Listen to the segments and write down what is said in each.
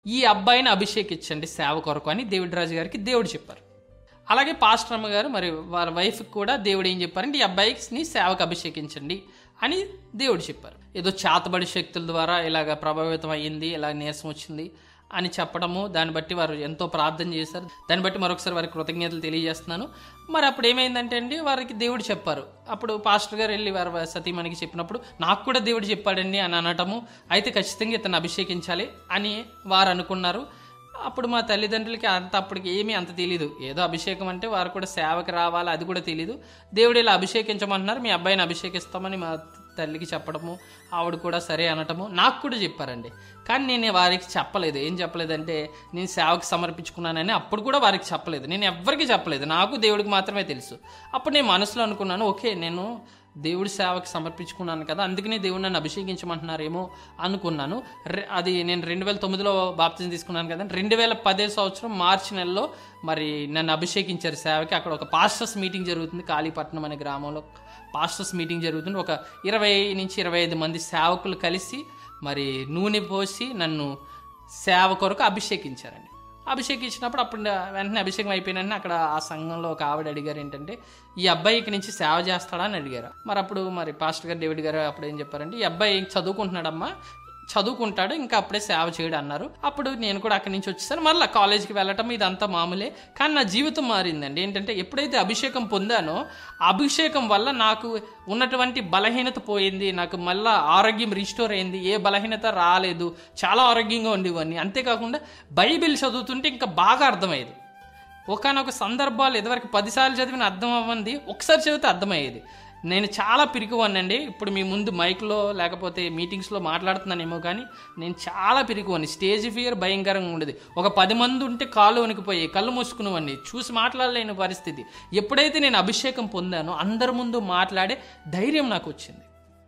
ఈ అబ్బాయిని అభిషేకించండి సేవ కొరకు అని దేవుడి రాజు గారికి దేవుడు చెప్పారు అలాగే పాస్టర్ అమ్మ గారు మరి వారి వైఫ్కి కూడా దేవుడు ఏం చెప్పారంటే ఈ అబ్బాయిని సేవకు అభిషేకించండి అని దేవుడు చెప్పారు ఏదో చేతబడి శక్తుల ద్వారా ఇలాగ ప్రభావితం అయ్యింది ఇలా నీరసం వచ్చింది అని చెప్పడము దాన్ని బట్టి వారు ఎంతో ప్రార్థన చేశారు దాన్ని బట్టి మరొకసారి వారికి కృతజ్ఞతలు తెలియజేస్తున్నాను మరి అప్పుడు ఏమైందంటే అండి వారికి దేవుడు చెప్పారు అప్పుడు పాస్టర్ గారు వెళ్ళి వారి సతీమణికి చెప్పినప్పుడు నాకు కూడా దేవుడు చెప్పాడండి అని అనటము అయితే ఖచ్చితంగా ఇతను అభిషేకించాలి అని వారు అనుకున్నారు అప్పుడు మా తల్లిదండ్రులకి అంత అప్పటికి ఏమీ అంత తెలియదు ఏదో అభిషేకం అంటే వారు కూడా సేవకి రావాలి అది కూడా తెలియదు దేవుడు ఇలా అభిషేకించమంటున్నారు మీ అబ్బాయిని అభిషేకిస్తామని మా తల్లికి చెప్పడము ఆవిడ కూడా సరే అనటము నాకు కూడా చెప్పారండి కానీ నేను వారికి చెప్పలేదు ఏం చెప్పలేదంటే నేను సేవకి సమర్పించుకున్నానని అప్పుడు కూడా వారికి చెప్పలేదు నేను ఎవ్వరికీ చెప్పలేదు నాకు దేవుడికి మాత్రమే తెలుసు అప్పుడు నేను మనసులో అనుకున్నాను ఓకే నేను దేవుడి సేవకి సమర్పించుకున్నాను కదా అందుకనే దేవుడు నన్ను అభిషేకించమంటున్నారేమో అనుకున్నాను రె- అది నేను రెండు వేల తొమ్మిదిలో బాప్తిజం తీసుకున్నాను కదా రెండు వేల పదే సంవత్సరం మార్చి నెలలో మరి నన్ను అభిషేకించారు సేవకి అక్కడ ఒక పాస్టర్స్ మీటింగ్ జరుగుతుంది కాళీపట్నం అనే గ్రామంలో పాస్టర్స్ మీటింగ్ జరుగుతుంది ఒక ఇరవై నుంచి ఇరవై ఐదు మంది సేవకులు కలిసి మరి నూనె పోసి నన్ను సేవ కొరకు అభిషేకించారండి అభిషేకించినప్పుడు అప్పుడు వెంటనే అభిషేకం అయిపోయిన అక్కడ ఆ సంఘంలో ఒక ఆవిడ అడిగారు ఏంటంటే ఈ అబ్బాయికి నుంచి సేవ చేస్తాడా అని అడిగారు మరి అప్పుడు మరి పాస్టర్ గారు డేవిడ్ గారు అప్పుడు ఏం చెప్పారంటే ఈ అబ్బాయి చదువుకుంటున్నాడమ్మా చదువుకుంటాడు ఇంకా అప్పుడే సేవ చేయడు అన్నారు అప్పుడు నేను కూడా అక్కడి నుంచి వచ్చేసాను మళ్ళీ కాలేజ్కి వెళ్ళటం ఇదంతా మామూలే కానీ నా జీవితం మారిందండి ఏంటంటే ఎప్పుడైతే అభిషేకం పొందానో ఆ అభిషేకం వల్ల నాకు ఉన్నటువంటి బలహీనత పోయింది నాకు మళ్ళా ఆరోగ్యం రిస్టోర్ అయింది ఏ బలహీనత రాలేదు చాలా ఆరోగ్యంగా ఉండేవాడిని అంతేకాకుండా బైబిల్ చదువుతుంటే ఇంకా బాగా అర్థమయ్యేది ఒకనొక సందర్భాలు ఇదివరకు పదిసార్లు చదివిన అర్థం అవ్వంది ఒకసారి చదివితే అర్థమయ్యేది నేను చాలా పిరికివాడినండి ఇప్పుడు మీ ముందు మైక్లో లేకపోతే మీటింగ్స్లో మాట్లాడుతున్నానేమో కానీ నేను చాలా పిరికివాడిని స్టేజ్ ఫియర్ భయంకరంగా ఉండేది ఒక పది మంది ఉంటే కాళ్ళు వణికిపోయి కళ్ళు మూసుకునేవాడిని చూసి మాట్లాడలేని పరిస్థితి ఎప్పుడైతే నేను అభిషేకం పొందానో అందరి ముందు మాట్లాడే ధైర్యం నాకు వచ్చింది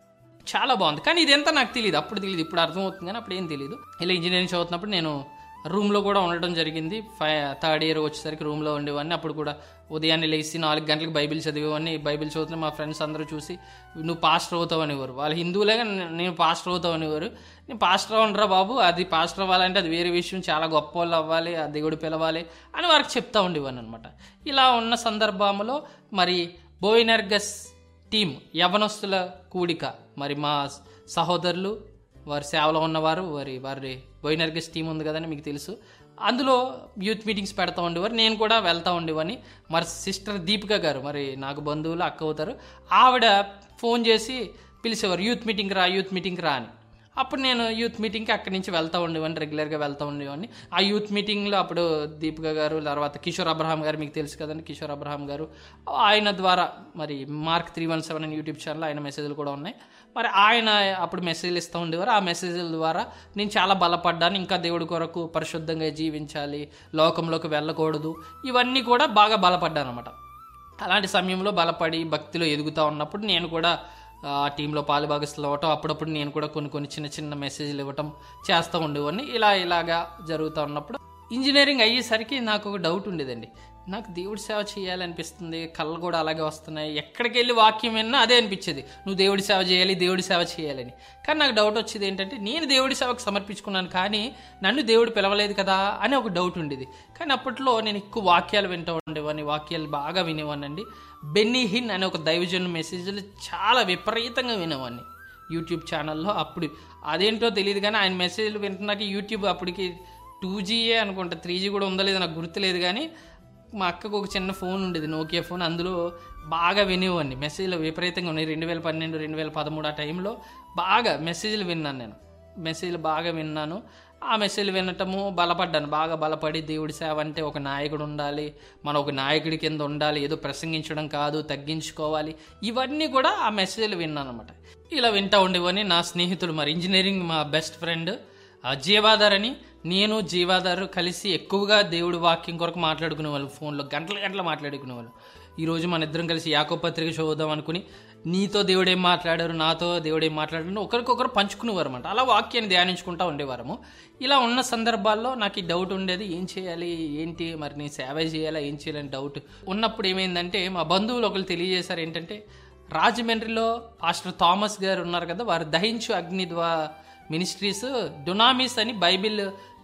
చాలా బాగుంది కానీ ఇదంతా నాకు తెలియదు అప్పుడు తెలియదు ఇప్పుడు అర్థమవుతుంది కానీ అప్పుడు ఏం తెలియదు ఇలా ఇంజనీరింగ్ చదువుతున్నప్పుడు నేను రూమ్లో కూడా ఉండడం జరిగింది ఫై థర్డ్ ఇయర్ వచ్చేసరికి రూమ్లో ఉండేవాడిని అప్పుడు కూడా ఉదయాన్నే లేచి నాలుగు గంటలకు బైబిల్ చదివేవాడిని బైబిల్ చదువుతున్న మా ఫ్రెండ్స్ అందరూ చూసి నువ్వు పాస్టర్ అవుతావు అనేవారు వాళ్ళు హిందువులే కానీ నేను పాస్టర్ అవుతావు అనేవారు నేను పాస్టర్ ఉండరా బాబు అది పాస్టర్ అవ్వాలంటే అది వేరే విషయం చాలా గొప్ప వాళ్ళు అవ్వాలి ఆ దేవుడు పిలవాలి అని వారికి చెప్తా ఉండేవాడిని అనమాట ఇలా ఉన్న సందర్భంలో మరి బోయినర్గస్ టీం యవనస్తుల కూడిక మరి మా సహోదరులు వారి సేవలో ఉన్నవారు వారి వారి బోయినర్గస్ టీం ఉంది కదని మీకు తెలుసు అందులో యూత్ మీటింగ్స్ పెడతా ఉండేవారు నేను కూడా వెళ్తా ఉండేవాడిని మరి సిస్టర్ దీపిక గారు మరి నాకు బంధువులు అక్క అవుతారు ఆవిడ ఫోన్ చేసి పిలిచేవారు యూత్ మీటింగ్ రా యూత్ మీటింగ్ రా అని అప్పుడు నేను యూత్ మీటింగ్కి అక్కడి నుంచి వెళ్తూ ఉండేవాడిని రెగ్యులర్గా వెళ్తూ ఉండేవాడిని ఆ యూత్ మీటింగ్లో అప్పుడు దీపిక గారు తర్వాత కిషోర్ అబ్రహాం గారు మీకు తెలుసు కదండి కిషోర్ అబ్రహాం గారు ఆయన ద్వారా మరి మార్క్ త్రీ వన్ సెవెన్ అని యూట్యూబ్ ఛానల్ ఆయన మెసేజ్లు కూడా ఉన్నాయి మరి ఆయన అప్పుడు మెసేజ్లు ఇస్తూ ఉండేవారు ఆ మెసేజ్ల ద్వారా నేను చాలా బలపడ్డాను ఇంకా దేవుడి కొరకు పరిశుద్ధంగా జీవించాలి లోకంలోకి వెళ్ళకూడదు ఇవన్నీ కూడా బాగా బలపడ్డాను అనమాట అలాంటి సమయంలో బలపడి భక్తిలో ఎదుగుతూ ఉన్నప్పుడు నేను కూడా ఆ టీంలో పాలు భాగస్తులు అవ్వటం అప్పుడప్పుడు నేను కూడా కొన్ని కొన్ని చిన్న చిన్న మెసేజ్లు ఇవ్వటం చేస్తూ ఉండేవాడిని ఇలా ఇలాగా జరుగుతూ ఉన్నప్పుడు ఇంజనీరింగ్ అయ్యేసరికి నాకు ఒక డౌట్ ఉండేదండి నాకు దేవుడి సేవ చేయాలనిపిస్తుంది కళ్ళు కూడా అలాగే వస్తున్నాయి ఎక్కడికి వెళ్ళి వాక్యం విన్నా అదే అనిపించేది నువ్వు దేవుడి సేవ చేయాలి దేవుడి సేవ చేయాలని కానీ నాకు డౌట్ వచ్చేది ఏంటంటే నేను దేవుడి సేవకు సమర్పించుకున్నాను కానీ నన్ను దేవుడు పిలవలేదు కదా అని ఒక డౌట్ ఉండేది కానీ అప్పట్లో నేను ఎక్కువ వాక్యాలు వింటూ ఉండేవాడిని వాక్యాలు బాగా వినేవాడినండి బెన్నీ హిన్ అనే ఒక దైవజన్ మెసేజ్లు చాలా విపరీతంగా వినేవాడిని యూట్యూబ్ ఛానల్లో అప్పుడు అదేంటో తెలియదు కానీ ఆయన మెసేజ్లు వింటున్నాక యూట్యూబ్ అప్పటికి టూ జీయే అనుకుంటా త్రీ జీ కూడా ఉందో లేదో నాకు గుర్తులేదు కానీ మా అక్కకు ఒక చిన్న ఫోన్ ఉండేది నోకియా ఫోన్ అందులో బాగా వినేవాడిని మెసేజ్లు విపరీతంగా ఉన్నాయి రెండు వేల పన్నెండు రెండు వేల పదమూడు ఆ టైంలో బాగా మెసేజ్లు విన్నాను నేను మెసేజ్లు బాగా విన్నాను ఆ మెసేజ్లు వినటము బలపడ్డాను బాగా బలపడి దేవుడి సేవ అంటే ఒక నాయకుడు ఉండాలి మనం ఒక నాయకుడి కింద ఉండాలి ఏదో ప్రసంగించడం కాదు తగ్గించుకోవాలి ఇవన్నీ కూడా ఆ మెసేజ్లు విన్నాను అనమాట ఇలా వింటా ఉండేవని నా స్నేహితుడు మరి ఇంజనీరింగ్ మా బెస్ట్ ఫ్రెండ్ జీవాధార్ అని నేను జీవాధారు కలిసి ఎక్కువగా దేవుడి వాక్యం కొరకు మాట్లాడుకునే వాళ్ళు ఫోన్లో గంటల గంటలు మాట్లాడుకునే వాళ్ళు ఈరోజు మన ఇద్దరం కలిసి యాకో పత్రిక చదువుదాం అనుకుని నీతో దేవుడేం మాట్లాడారు నాతో దేవుడేం మాట్లాడారు ఒకరికొకరు పంచుకునేవారు అనమాట అలా వాక్యాన్ని ధ్యానించుకుంటూ ఉండేవారము ఇలా ఉన్న సందర్భాల్లో నాకు ఈ డౌట్ ఉండేది ఏం చేయాలి ఏంటి మరి నేను సేవ చేయాలా ఏం చేయాలని డౌట్ ఉన్నప్పుడు ఏమైందంటే మా బంధువులు ఒకరు తెలియజేశారు ఏంటంటే రాజమండ్రిలో పాస్టర్ థామస్ గారు ఉన్నారు కదా వారు దహించు అగ్ని ద్వా మినిస్ట్రీస్ డునామిస్ అని బైబిల్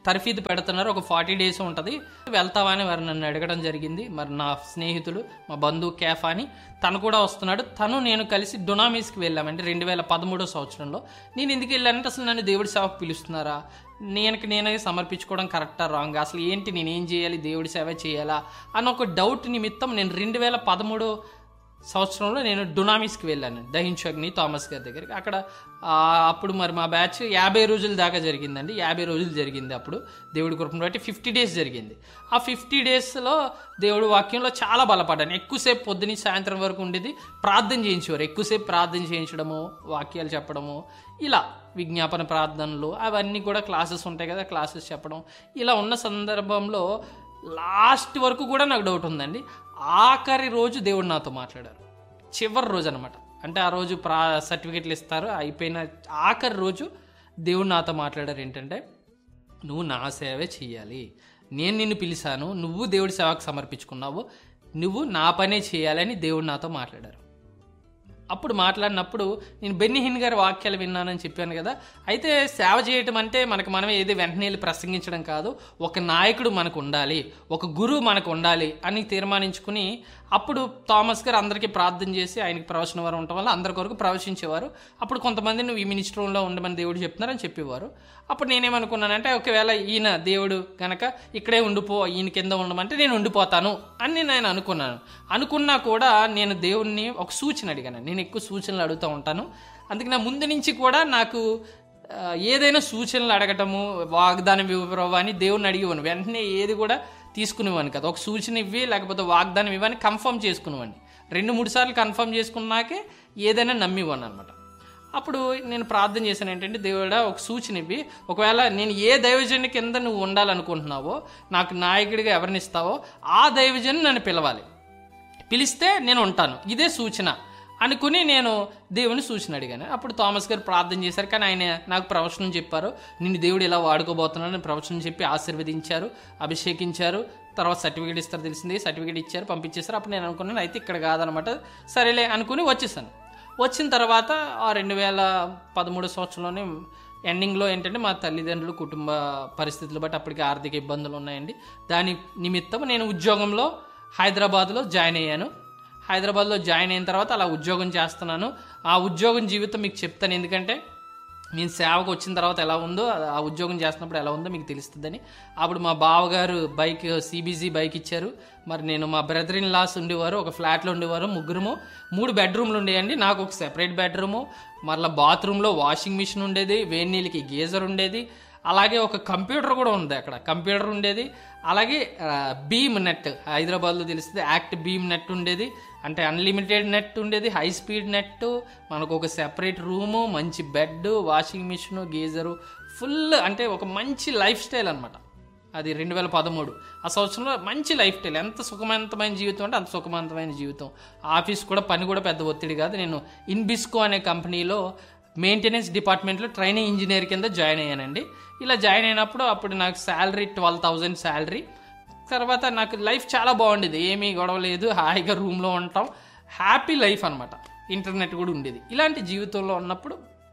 తర్ఫీదు పెడుతున్నారు ఒక ఫార్టీ డేస్ ఉంటుంది వెళ్తావా అని వారు నన్ను అడగడం జరిగింది మరి నా స్నేహితుడు మా బంధువు కేఫా అని తను కూడా వస్తున్నాడు తను నేను కలిసి డొనామీస్కి వెళ్ళామండి రెండు వేల పదమూడో సంవత్సరంలో నేను ఎందుకు వెళ్ళానంటే అసలు నన్ను దేవుడి సేవకు పిలుస్తున్నారా నేనకి నేనే సమర్పించుకోవడం కరెక్టా రాంగ్ అసలు ఏంటి నేనేం చేయాలి దేవుడి సేవ చేయాలా అన్న ఒక డౌట్ నిమిత్తం నేను రెండు వేల పదమూడో సంవత్సరంలో నేను డునామిస్కి వెళ్ళాను దహించగ్ని థామస్ గారి దగ్గరికి అక్కడ ఆ, అప్పుడు మరి మా బ్యాచ్ యాభై రోజుల దాకా జరిగిందండి యాభై రోజులు జరిగింది అప్పుడు దేవుడి కృపను బట్టి ఫిఫ్టీ డేస్ జరిగింది ఆ ఫిఫ్టీ డేస్లో దేవుడి వాక్యంలో చాలా బలపడ్డాను ఎక్కువసేపు పొద్దున సాయంత్రం వరకు ఉండేది ప్రార్థన చేయించేవారు ఎక్కువసేపు ప్రార్థన చేయించడము వాక్యాలు చెప్పడము ఇలా విజ్ఞాపన ప్రార్థనలు అవన్నీ కూడా క్లాసెస్ ఉంటాయి కదా క్లాసెస్ చెప్పడం ఇలా ఉన్న సందర్భంలో లాస్ట్ వరకు కూడా నాకు డౌట్ ఉందండి ఆఖరి రోజు దేవుడు నాతో మాట్లాడారు చివరి రోజు అనమాట అంటే ఆ రోజు ప్రా సర్టిఫికెట్లు ఇస్తారు అయిపోయిన ఆఖరి రోజు దేవుడు నాతో మాట్లాడారు ఏంటంటే నువ్వు నా సేవే చెయ్యాలి నేను నిన్ను పిలిచాను నువ్వు దేవుడి సేవకు సమర్పించుకున్నావు నువ్వు నా పనే చేయాలని దేవుడు నాతో మాట్లాడారు అప్పుడు మాట్లాడినప్పుడు నేను బెన్నిహిన్ గారి వాక్యాలు విన్నానని చెప్పాను కదా అయితే సేవ చేయటం అంటే మనకు మనమే ఏది వెంటనే వెళ్ళి ప్రసంగించడం కాదు ఒక నాయకుడు మనకు ఉండాలి ఒక గురువు మనకు ఉండాలి అని తీర్మానించుకుని అప్పుడు థామస్ గారు అందరికీ ప్రార్థన చేసి ఆయనకి ప్రవచన వారు ఉండటం వల్ల అందరి కొరకు ప్రవచించేవారు అప్పుడు కొంతమంది నువ్వు ఈ మినిస్ట్రంలో ఉండమని దేవుడు చెప్తున్నారని చెప్పేవారు అప్పుడు నేనేమనుకున్నానంటే ఒకవేళ ఈయన దేవుడు కనుక ఇక్కడే ఉండిపో ఈయన కింద ఉండమంటే నేను ఉండిపోతాను అని నేను అనుకున్నాను అనుకున్నా కూడా నేను దేవుణ్ణి ఒక సూచన అడిగాను నేను ఎక్కువ సూచనలు అడుగుతూ ఉంటాను అందుకే నా ముందు నుంచి కూడా నాకు ఆ, ఏదైనా సూచనలు అడగటము వాగ్దానం ఇవ్వరు అని దేవుణ్ణి అడిగేవాను వెంటనే ఏది కూడా తీసుకునేవాను కదా ఒక సూచన ఇవ్వి లేకపోతే వాగ్దానం ఇవ్వని కన్ఫర్మ్ చేసుకునేవాడిని రెండు మూడు సార్లు కన్ఫర్మ్ చేసుకున్నాకే ఏదైనా నమ్మివ్వను అనమాట అప్పుడు నేను ప్రార్థన చేశాను ఏంటంటే దేవుడా ఒక సూచన ఇవ్వి ఒకవేళ నేను ఏ దైవజనుని కింద నువ్వు ఉండాలనుకుంటున్నావో నాకు నాయకుడిగా ఎవరిని ఇస్తావో ఆ దైవజను నన్ను పిలవాలి పిలిస్తే నేను ఉంటాను ఇదే సూచన అనుకుని నేను దేవుని సూచన అడిగాను అప్పుడు థామస్ గారు ప్రార్థన చేశారు కానీ ఆయన నాకు ప్రవచనం చెప్పారు నిన్ను దేవుడు ఇలా వాడుకోబోతున్నాడని ప్రవచనం చెప్పి ఆశీర్వదించారు అభిషేకించారు తర్వాత సర్టిఫికేట్ ఇస్తారు తెలిసింది సర్టిఫికేట్ ఇచ్చారు పంపించేశారు అప్పుడు నేను అనుకున్నాను అయితే ఇక్కడ కాదనమాట సరేలే అనుకుని వచ్చేసాను వచ్చిన తర్వాత ఆ రెండు వేల పదమూడు సంవత్సరంలోనే ఎండింగ్లో ఏంటంటే మా తల్లిదండ్రులు కుటుంబ పరిస్థితులు బట్టి అప్పటికి ఆర్థిక ఇబ్బందులు ఉన్నాయండి దాని నిమిత్తం నేను ఉద్యోగంలో హైదరాబాద్లో జాయిన్ అయ్యాను హైదరాబాద్లో జాయిన్ అయిన తర్వాత అలా ఉద్యోగం చేస్తున్నాను ఆ ఉద్యోగం జీవితం మీకు చెప్తాను ఎందుకంటే నేను సేవకు వచ్చిన తర్వాత ఎలా ఉందో ఆ ఉద్యోగం చేస్తున్నప్పుడు ఎలా ఉందో మీకు తెలుస్తుందని అప్పుడు మా బావగారు బైక్ సిబిజీ బైక్ ఇచ్చారు మరి నేను మా బ్రదర్ ఇన్ లాస్ ఉండేవారు ఒక ఫ్లాట్లో ఉండేవారు ముగ్గురము మూడు బెడ్రూమ్లు ఉండేయండి నాకు ఒక సెపరేట్ బెడ్రూము మరలా బాత్రూంలో వాషింగ్ మిషన్ ఉండేది వేడి నీళ్ళకి గీజర్ ఉండేది అలాగే ఒక కంప్యూటర్ కూడా ఉంది అక్కడ కంప్యూటర్ ఉండేది అలాగే ఆ, బీమ్ నెట్ హైదరాబాద్లో తెలిస్తే యాక్ట్ బీమ్ నెట్ ఉండేది అంటే అన్లిమిటెడ్ నెట్ ఉండేది హై స్పీడ్ నెట్ మనకు ఒక సెపరేట్ రూము మంచి bed washing machine geyser full అంటే ఒక మంచి లైఫ్ స్టైల్ అనమాట అది రెండు వేల పదమూడు ఆ సంవత్సరంలో మంచి లైఫ్ స్టైల్ ఎంత సుఖవంతమైన జీవితం అంటే అంత సుఖవంతమైన జీవితం ఆఫీస్ కూడా పని కూడా పెద్ద ఒత్తిడి కాదు నేను ఇన్బిస్కో అనే కంపెనీలో మెయింటెనెన్స్ డిపార్ట్మెంట్లో ట్రైనింగ్ ఇంజనీర్ కింద జాయిన్ అయ్యానండి ఇలా జాయిన్ అయినప్పుడు అప్పుడు నాకు శాలరీ ట్వెల్వ్ థౌజండ్ శాలరీ తర్వాత నాకు లైఫ్ చాలా బాగుండేది ఏమీ గొడవ లేదు హాయిగా రూమ్లో ఉంటాం హ్యాపీ లైఫ్ అనమాట ఇంటర్నెట్ కూడా ఉండేది ఇలాంటి జీవితంలో ఉన్నప్పుడు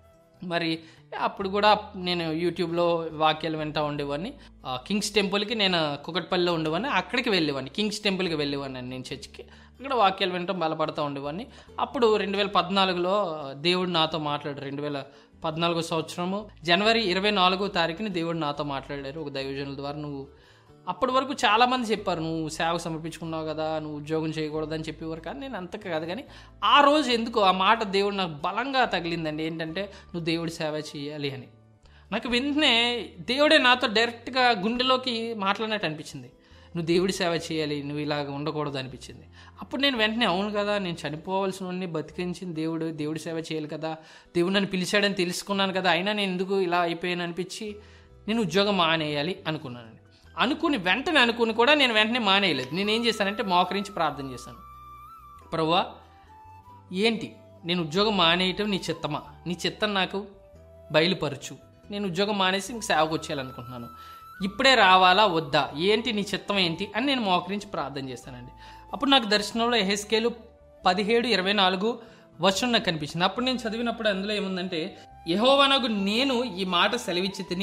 మరి అప్పుడు కూడా నేను యూట్యూబ్లో వాక్యాలు వింటూ ఉండేవాడిని ఆ, కింగ్స్ టెంపుల్కి నేను కుకట్పల్లిలో ఉండేవాడిని అక్కడికి వెళ్ళేవాడిని కింగ్స్ టెంపుల్కి వెళ్ళేవాడిని నేను చర్చికి అక్కడ వాక్యాలు వినటం బలపడుతూ ఉండేవాడిని అప్పుడు రెండు వేల పద్నాలుగులో దేవుడు నాతో మాట్లాడారు రెండు వేల పద్నాలుగో సంవత్సరము జనవరి ఇరవై నాలుగో తారీఖుని దేవుడు నాతో మాట్లాడారు ఒక దైవజనుల ద్వారా నువ్వు అప్పటి వరకు చాలా మంది చెప్పారు నువ్వు సేవకు సమర్పించుకున్నావు కదా నువ్వు ఉద్యోగం చేయకూడదని చెప్పేవారు కానీ నేను అంత కాదు కానీ ఆ రోజు ఎందుకు ఆ మాట దేవుడు నాకు బలంగా తగిలిందండి ఏంటంటే నువ్వు దేవుడి సేవ చేయాలి అని నాకు వెంటనే దేవుడే నాతో డైరెక్ట్గా గుండెలోకి మాట్లాడినట్టు అనిపించింది నువ్వు దేవుడి సేవ చేయాలి నువ్వు ఇలాగ ఉండకూడదు అనిపించింది అప్పుడు నేను వెంటనే అవును కదా నేను చనిపోవాల్సిన బతికించిన దేవుడు దేవుడి సేవ చేయాలి కదా దేవుడు నన్ను పిలిచాడని తెలుసుకున్నాను కదా అయినా నేను ఎందుకు ఇలా అయిపోయాను అనిపించి నేను ఉద్యోగం మానేయాలి అనుకున్నాను అనుకుని వెంటనే అనుకుని కూడా నేను వెంటనే మానేయలేదు నేను ఏం చేశానంటే మోకరించి ప్రార్థన చేశాను ప్రభువా ఏంటి నేను ఉద్యోగం మానేయటం నీ చిత్తమా నీ చిత్తం నాకు బయలుపరచు నేను ఉద్యోగం మానేసి ఇంక సేవకు వచ్చేయాలనుకుంటున్నాను ఇప్పుడే రావాలా వద్దా ఏంటి నీ చిత్తం ఏంటి అని నేను మోకరించి ప్రార్థన చేశానండి అప్పుడు నాకు దర్శనంలో ఎహెస్కేలు పదిహేడు ఇరవై నాలుగు వచనం నాకు కనిపించింది అప్పుడు నేను చదివినప్పుడు అందులో ఏముందంటే యహోవనగు నేను ఈ మాట సెలవిచ్చి తిని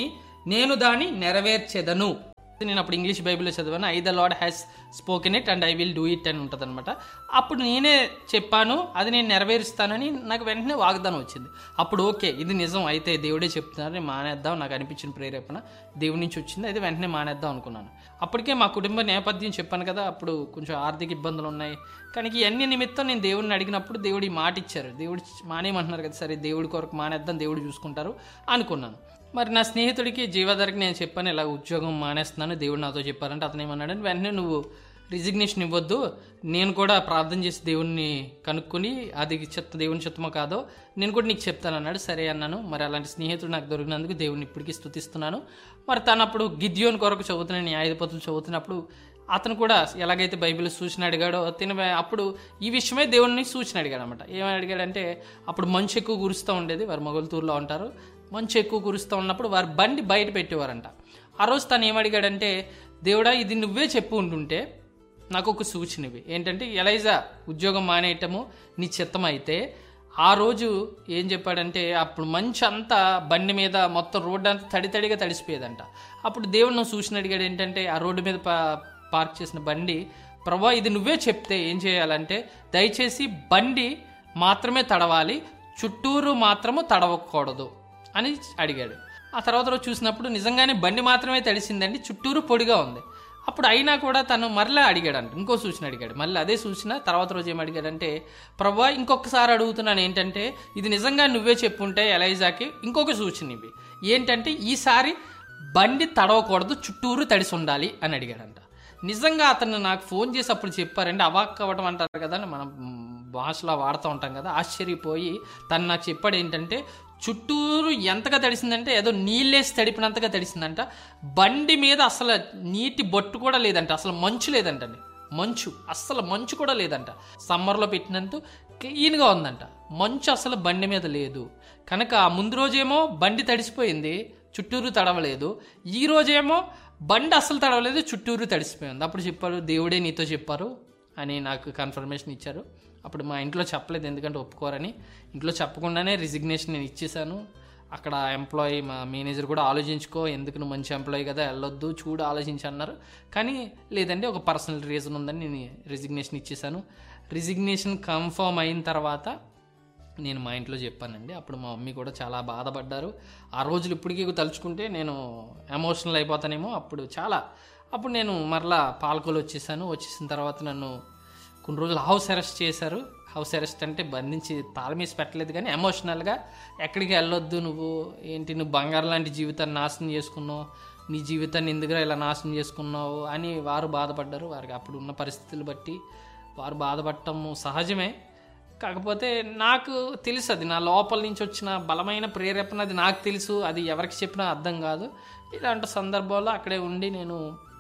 నేను దాన్ని నెరవేర్చెదను నేను అప్పుడు ఇంగ్లీష్ బైబిల్లో చదివాను I the Lord has spoken it and I will do it అని ఉంటుంది అనమాట అప్పుడు నేనే చెప్పాను అది నేను నెరవేరుస్తానని నాకు వెంటనే వాగ్దానం వచ్చింది అప్పుడు ఓకే ఇది నిజం అయితే దేవుడే చెప్తున్నారు నేను మానేద్దాం నాకు అనిపించిన ప్రేరేపణ దేవుడి నుంచి వచ్చింది అయితే వెంటనే మానేద్దాం అనుకున్నాను అప్పటికే మా కుటుంబ నేపథ్యం చెప్పాను కదా అప్పుడు కొంచెం ఆర్థిక ఇబ్బందులు ఉన్నాయి కానీ ఇవన్నీ నిమిత్తం నేను దేవుడిని అడిగినప్పుడు దేవుడు ఈ మాట ఇచ్చారు దేవుడు మానేయమంటున్నారు కదా సరే దేవుడి కొరకు మానేద్దాం దేవుడు చూసుకుంటారు అనుకున్నాను మరి నా స్నేహితుడికి జీవాధారకి నేను చెప్పాను ఇలా ఉద్యోగం మానేస్తున్నాను దేవుడు నాతో చెప్పారంటే అతను ఏమన్నాడని వెంటనే నువ్వు రిజిగ్నేషన్ ఇవ్వద్దు నేను కూడా ప్రార్థన చేసి దేవుణ్ణి కనుక్కొని అది చెత్త దేవుని చెత్తమో కాదో నేను కూడా నీకు చెప్తాను అన్నాడు సరే అన్నాను మరి అలాంటి స్నేహితుడు నాకు దొరికినందుకు దేవుని ఇప్పటికీ స్థుతిస్తున్నాను మరి తను అప్పుడు గిద్యోన్ కొరకు చదువుతున్నాను న్యాయధిపతులు చదువుతున్నప్పుడు అతను కూడా ఎలాగైతే బైబిల్ సూచన అడిగాడో తిన అప్పుడు ఈ విషయమే దేవుడిని సూచన అడిగాడు అనమాట ఏమని అడిగాడంటే అప్పుడు మంచు ఎక్కువ కురుస్తూ ఉండేది వారు మొగలుతూరులో ఉంటారు మంచు ఎక్కువ కురుస్తూ ఉన్నప్పుడు వారి బండి బయట పెట్టేవారంట ఆ రోజు తను ఏమడిగాడంటే దేవుడా ఇది నువ్వే చెప్పు ఉంటుంటే నాకు ఒక సూచన ఇవి ఏంటంటే ఎలైజా ఉద్యోగం మానేయటము నీ చిత్తం అయితే ఆ రోజు ఏం చెప్పాడంటే అప్పుడు మంచి అంతా బండి మీద మొత్తం రోడ్డు అంతా తడి తడిగా తడిసిపోయేదంట అప్పుడు దేవుడు నువ్వు సూచన అడిగాడు ఏంటంటే ఆ రోడ్డు మీద పా- పార్క్ చేసిన బండి ప్రభా ఇది నువ్వే చెప్తే ఏం చేయాలంటే దయచేసి బండి మాత్రమే తడవాలి చుట్టూరు మాత్రము తడవకూడదు అని అడిగాడు ఆ తర్వాత రోజు చూసినప్పుడు నిజంగానే బండి మాత్రమే తడిసిందండి చుట్టూరు పొడిగా ఉంది అప్పుడు అయినా కూడా తను మరలా అడిగాడంట ఇంకో సూచన అడిగాడు మళ్ళీ అదే సూచన తర్వాత రోజు ఏం అడిగాడంటే ప్రభా ఇంకొకసారి అడుగుతున్నాను ఏంటంటే ఇది నిజంగా నువ్వే చెప్పుంటే ఎలైజాకి ఇంకొక సూచన ఇవి ఏంటంటే ఈసారి బండి తడవకూడదు చుట్టూరు తడిసి ఉండాలి అని అడిగాడంట నిజంగా అతను నాకు ఫోన్ చేసి అప్పుడు చెప్పారంటే అవాక్ అవ్వడం అంటారు కదా మనం మ్, భాషలో వాడుతూ ఉంటాం కదా ఆశ్చర్యపోయి తను నాకు చెప్పాడు ఏంటంటే చుట్టూరు ఎంతగా తడిసిందంటే ఏదో నీళ్ళేసి తడిపినంతగా తడిసిందంట బండి మీద అసలు నీటి బొట్టు కూడా లేదంట అసలు మంచు లేదంటండి మంచు అస్సలు మంచు కూడా లేదంట సమ్మర్లో పెట్టినంత క్లీన్గా ఉందంట మంచు అసలు బండి మీద లేదు కనుక ఆ ముందు రోజేమో బండి తడిసిపోయింది చుట్టూరు తడవలేదు ఈ రోజేమో బండి అస్సలు తడవలేదు చుట్టూరు తడిసిపోయింది అప్పుడు చెప్పారు దేవుడే నీతో చెప్పారు అని నాకు కన్ఫర్మేషన్ ఇచ్చారు అప్పుడు మా ఇంట్లో చెప్పలేదు ఎందుకంటే ఒప్పుకోరని ఇంట్లో చెప్పకుండానే రిజిగ్నేషన్ నేను ఇచ్చేసాను అక్కడ ఎంప్లాయీ మా మేనేజర్ కూడా ఆలోచించుకో ఎందుకు నువ్వు మంచి ఎంప్లాయీ కదా వెళ్ళొద్దు చూడు ఆలోచించి అన్నారు కానీ లేదండి ఒక పర్సనల్ రీజన్ ఉందని నేను రిజిగ్నేషన్ ఇచ్చేసాను రిజిగ్నేషన్ కన్ఫర్మ్ అయిన తర్వాత నేను మా ఇంట్లో చెప్పానండి అప్పుడు మా మమ్మీ కూడా చాలా బాధపడ్డారు ఆ రోజులు ఇప్పటికీ తలుచుకుంటే నేను ఎమోషనల్ అయిపోతానేమో అప్పుడు చాలా అప్పుడు నేను మరలా పాలకొలు వచ్చేసాను వచ్చేసిన తర్వాత నన్ను కొన్ని రోజులు హౌస్ అరెస్ట్ చేశారు హౌస్ అరెస్ట్ అంటే బంధించి తాళమేసి పెట్టలేదు కానీ ఎమోషనల్గా ఎక్కడికి వెళ్ళొద్దు నువ్వు ఏంటి నువ్వు బంగారం లాంటి జీవితాన్ని నాశనం చేసుకున్నావు నీ జీవితాన్ని ఎందుకురా ఇలా నాశనం చేసుకున్నావు అని వారు బాధపడ్డారు వారికి అప్పుడు ఉన్న పరిస్థితులు బట్టి వారు బాధపడటము సహజమే కాకపోతే నాకు తెలుసు అది నా లోపల నుంచి వచ్చిన బలమైన ప్రేరేపణ అది నాకు తెలుసు అది ఎవరికి చెప్పినా అర్థం కాదు ఇలాంటి సందర్భాల్లో అక్కడే ఉండి నేను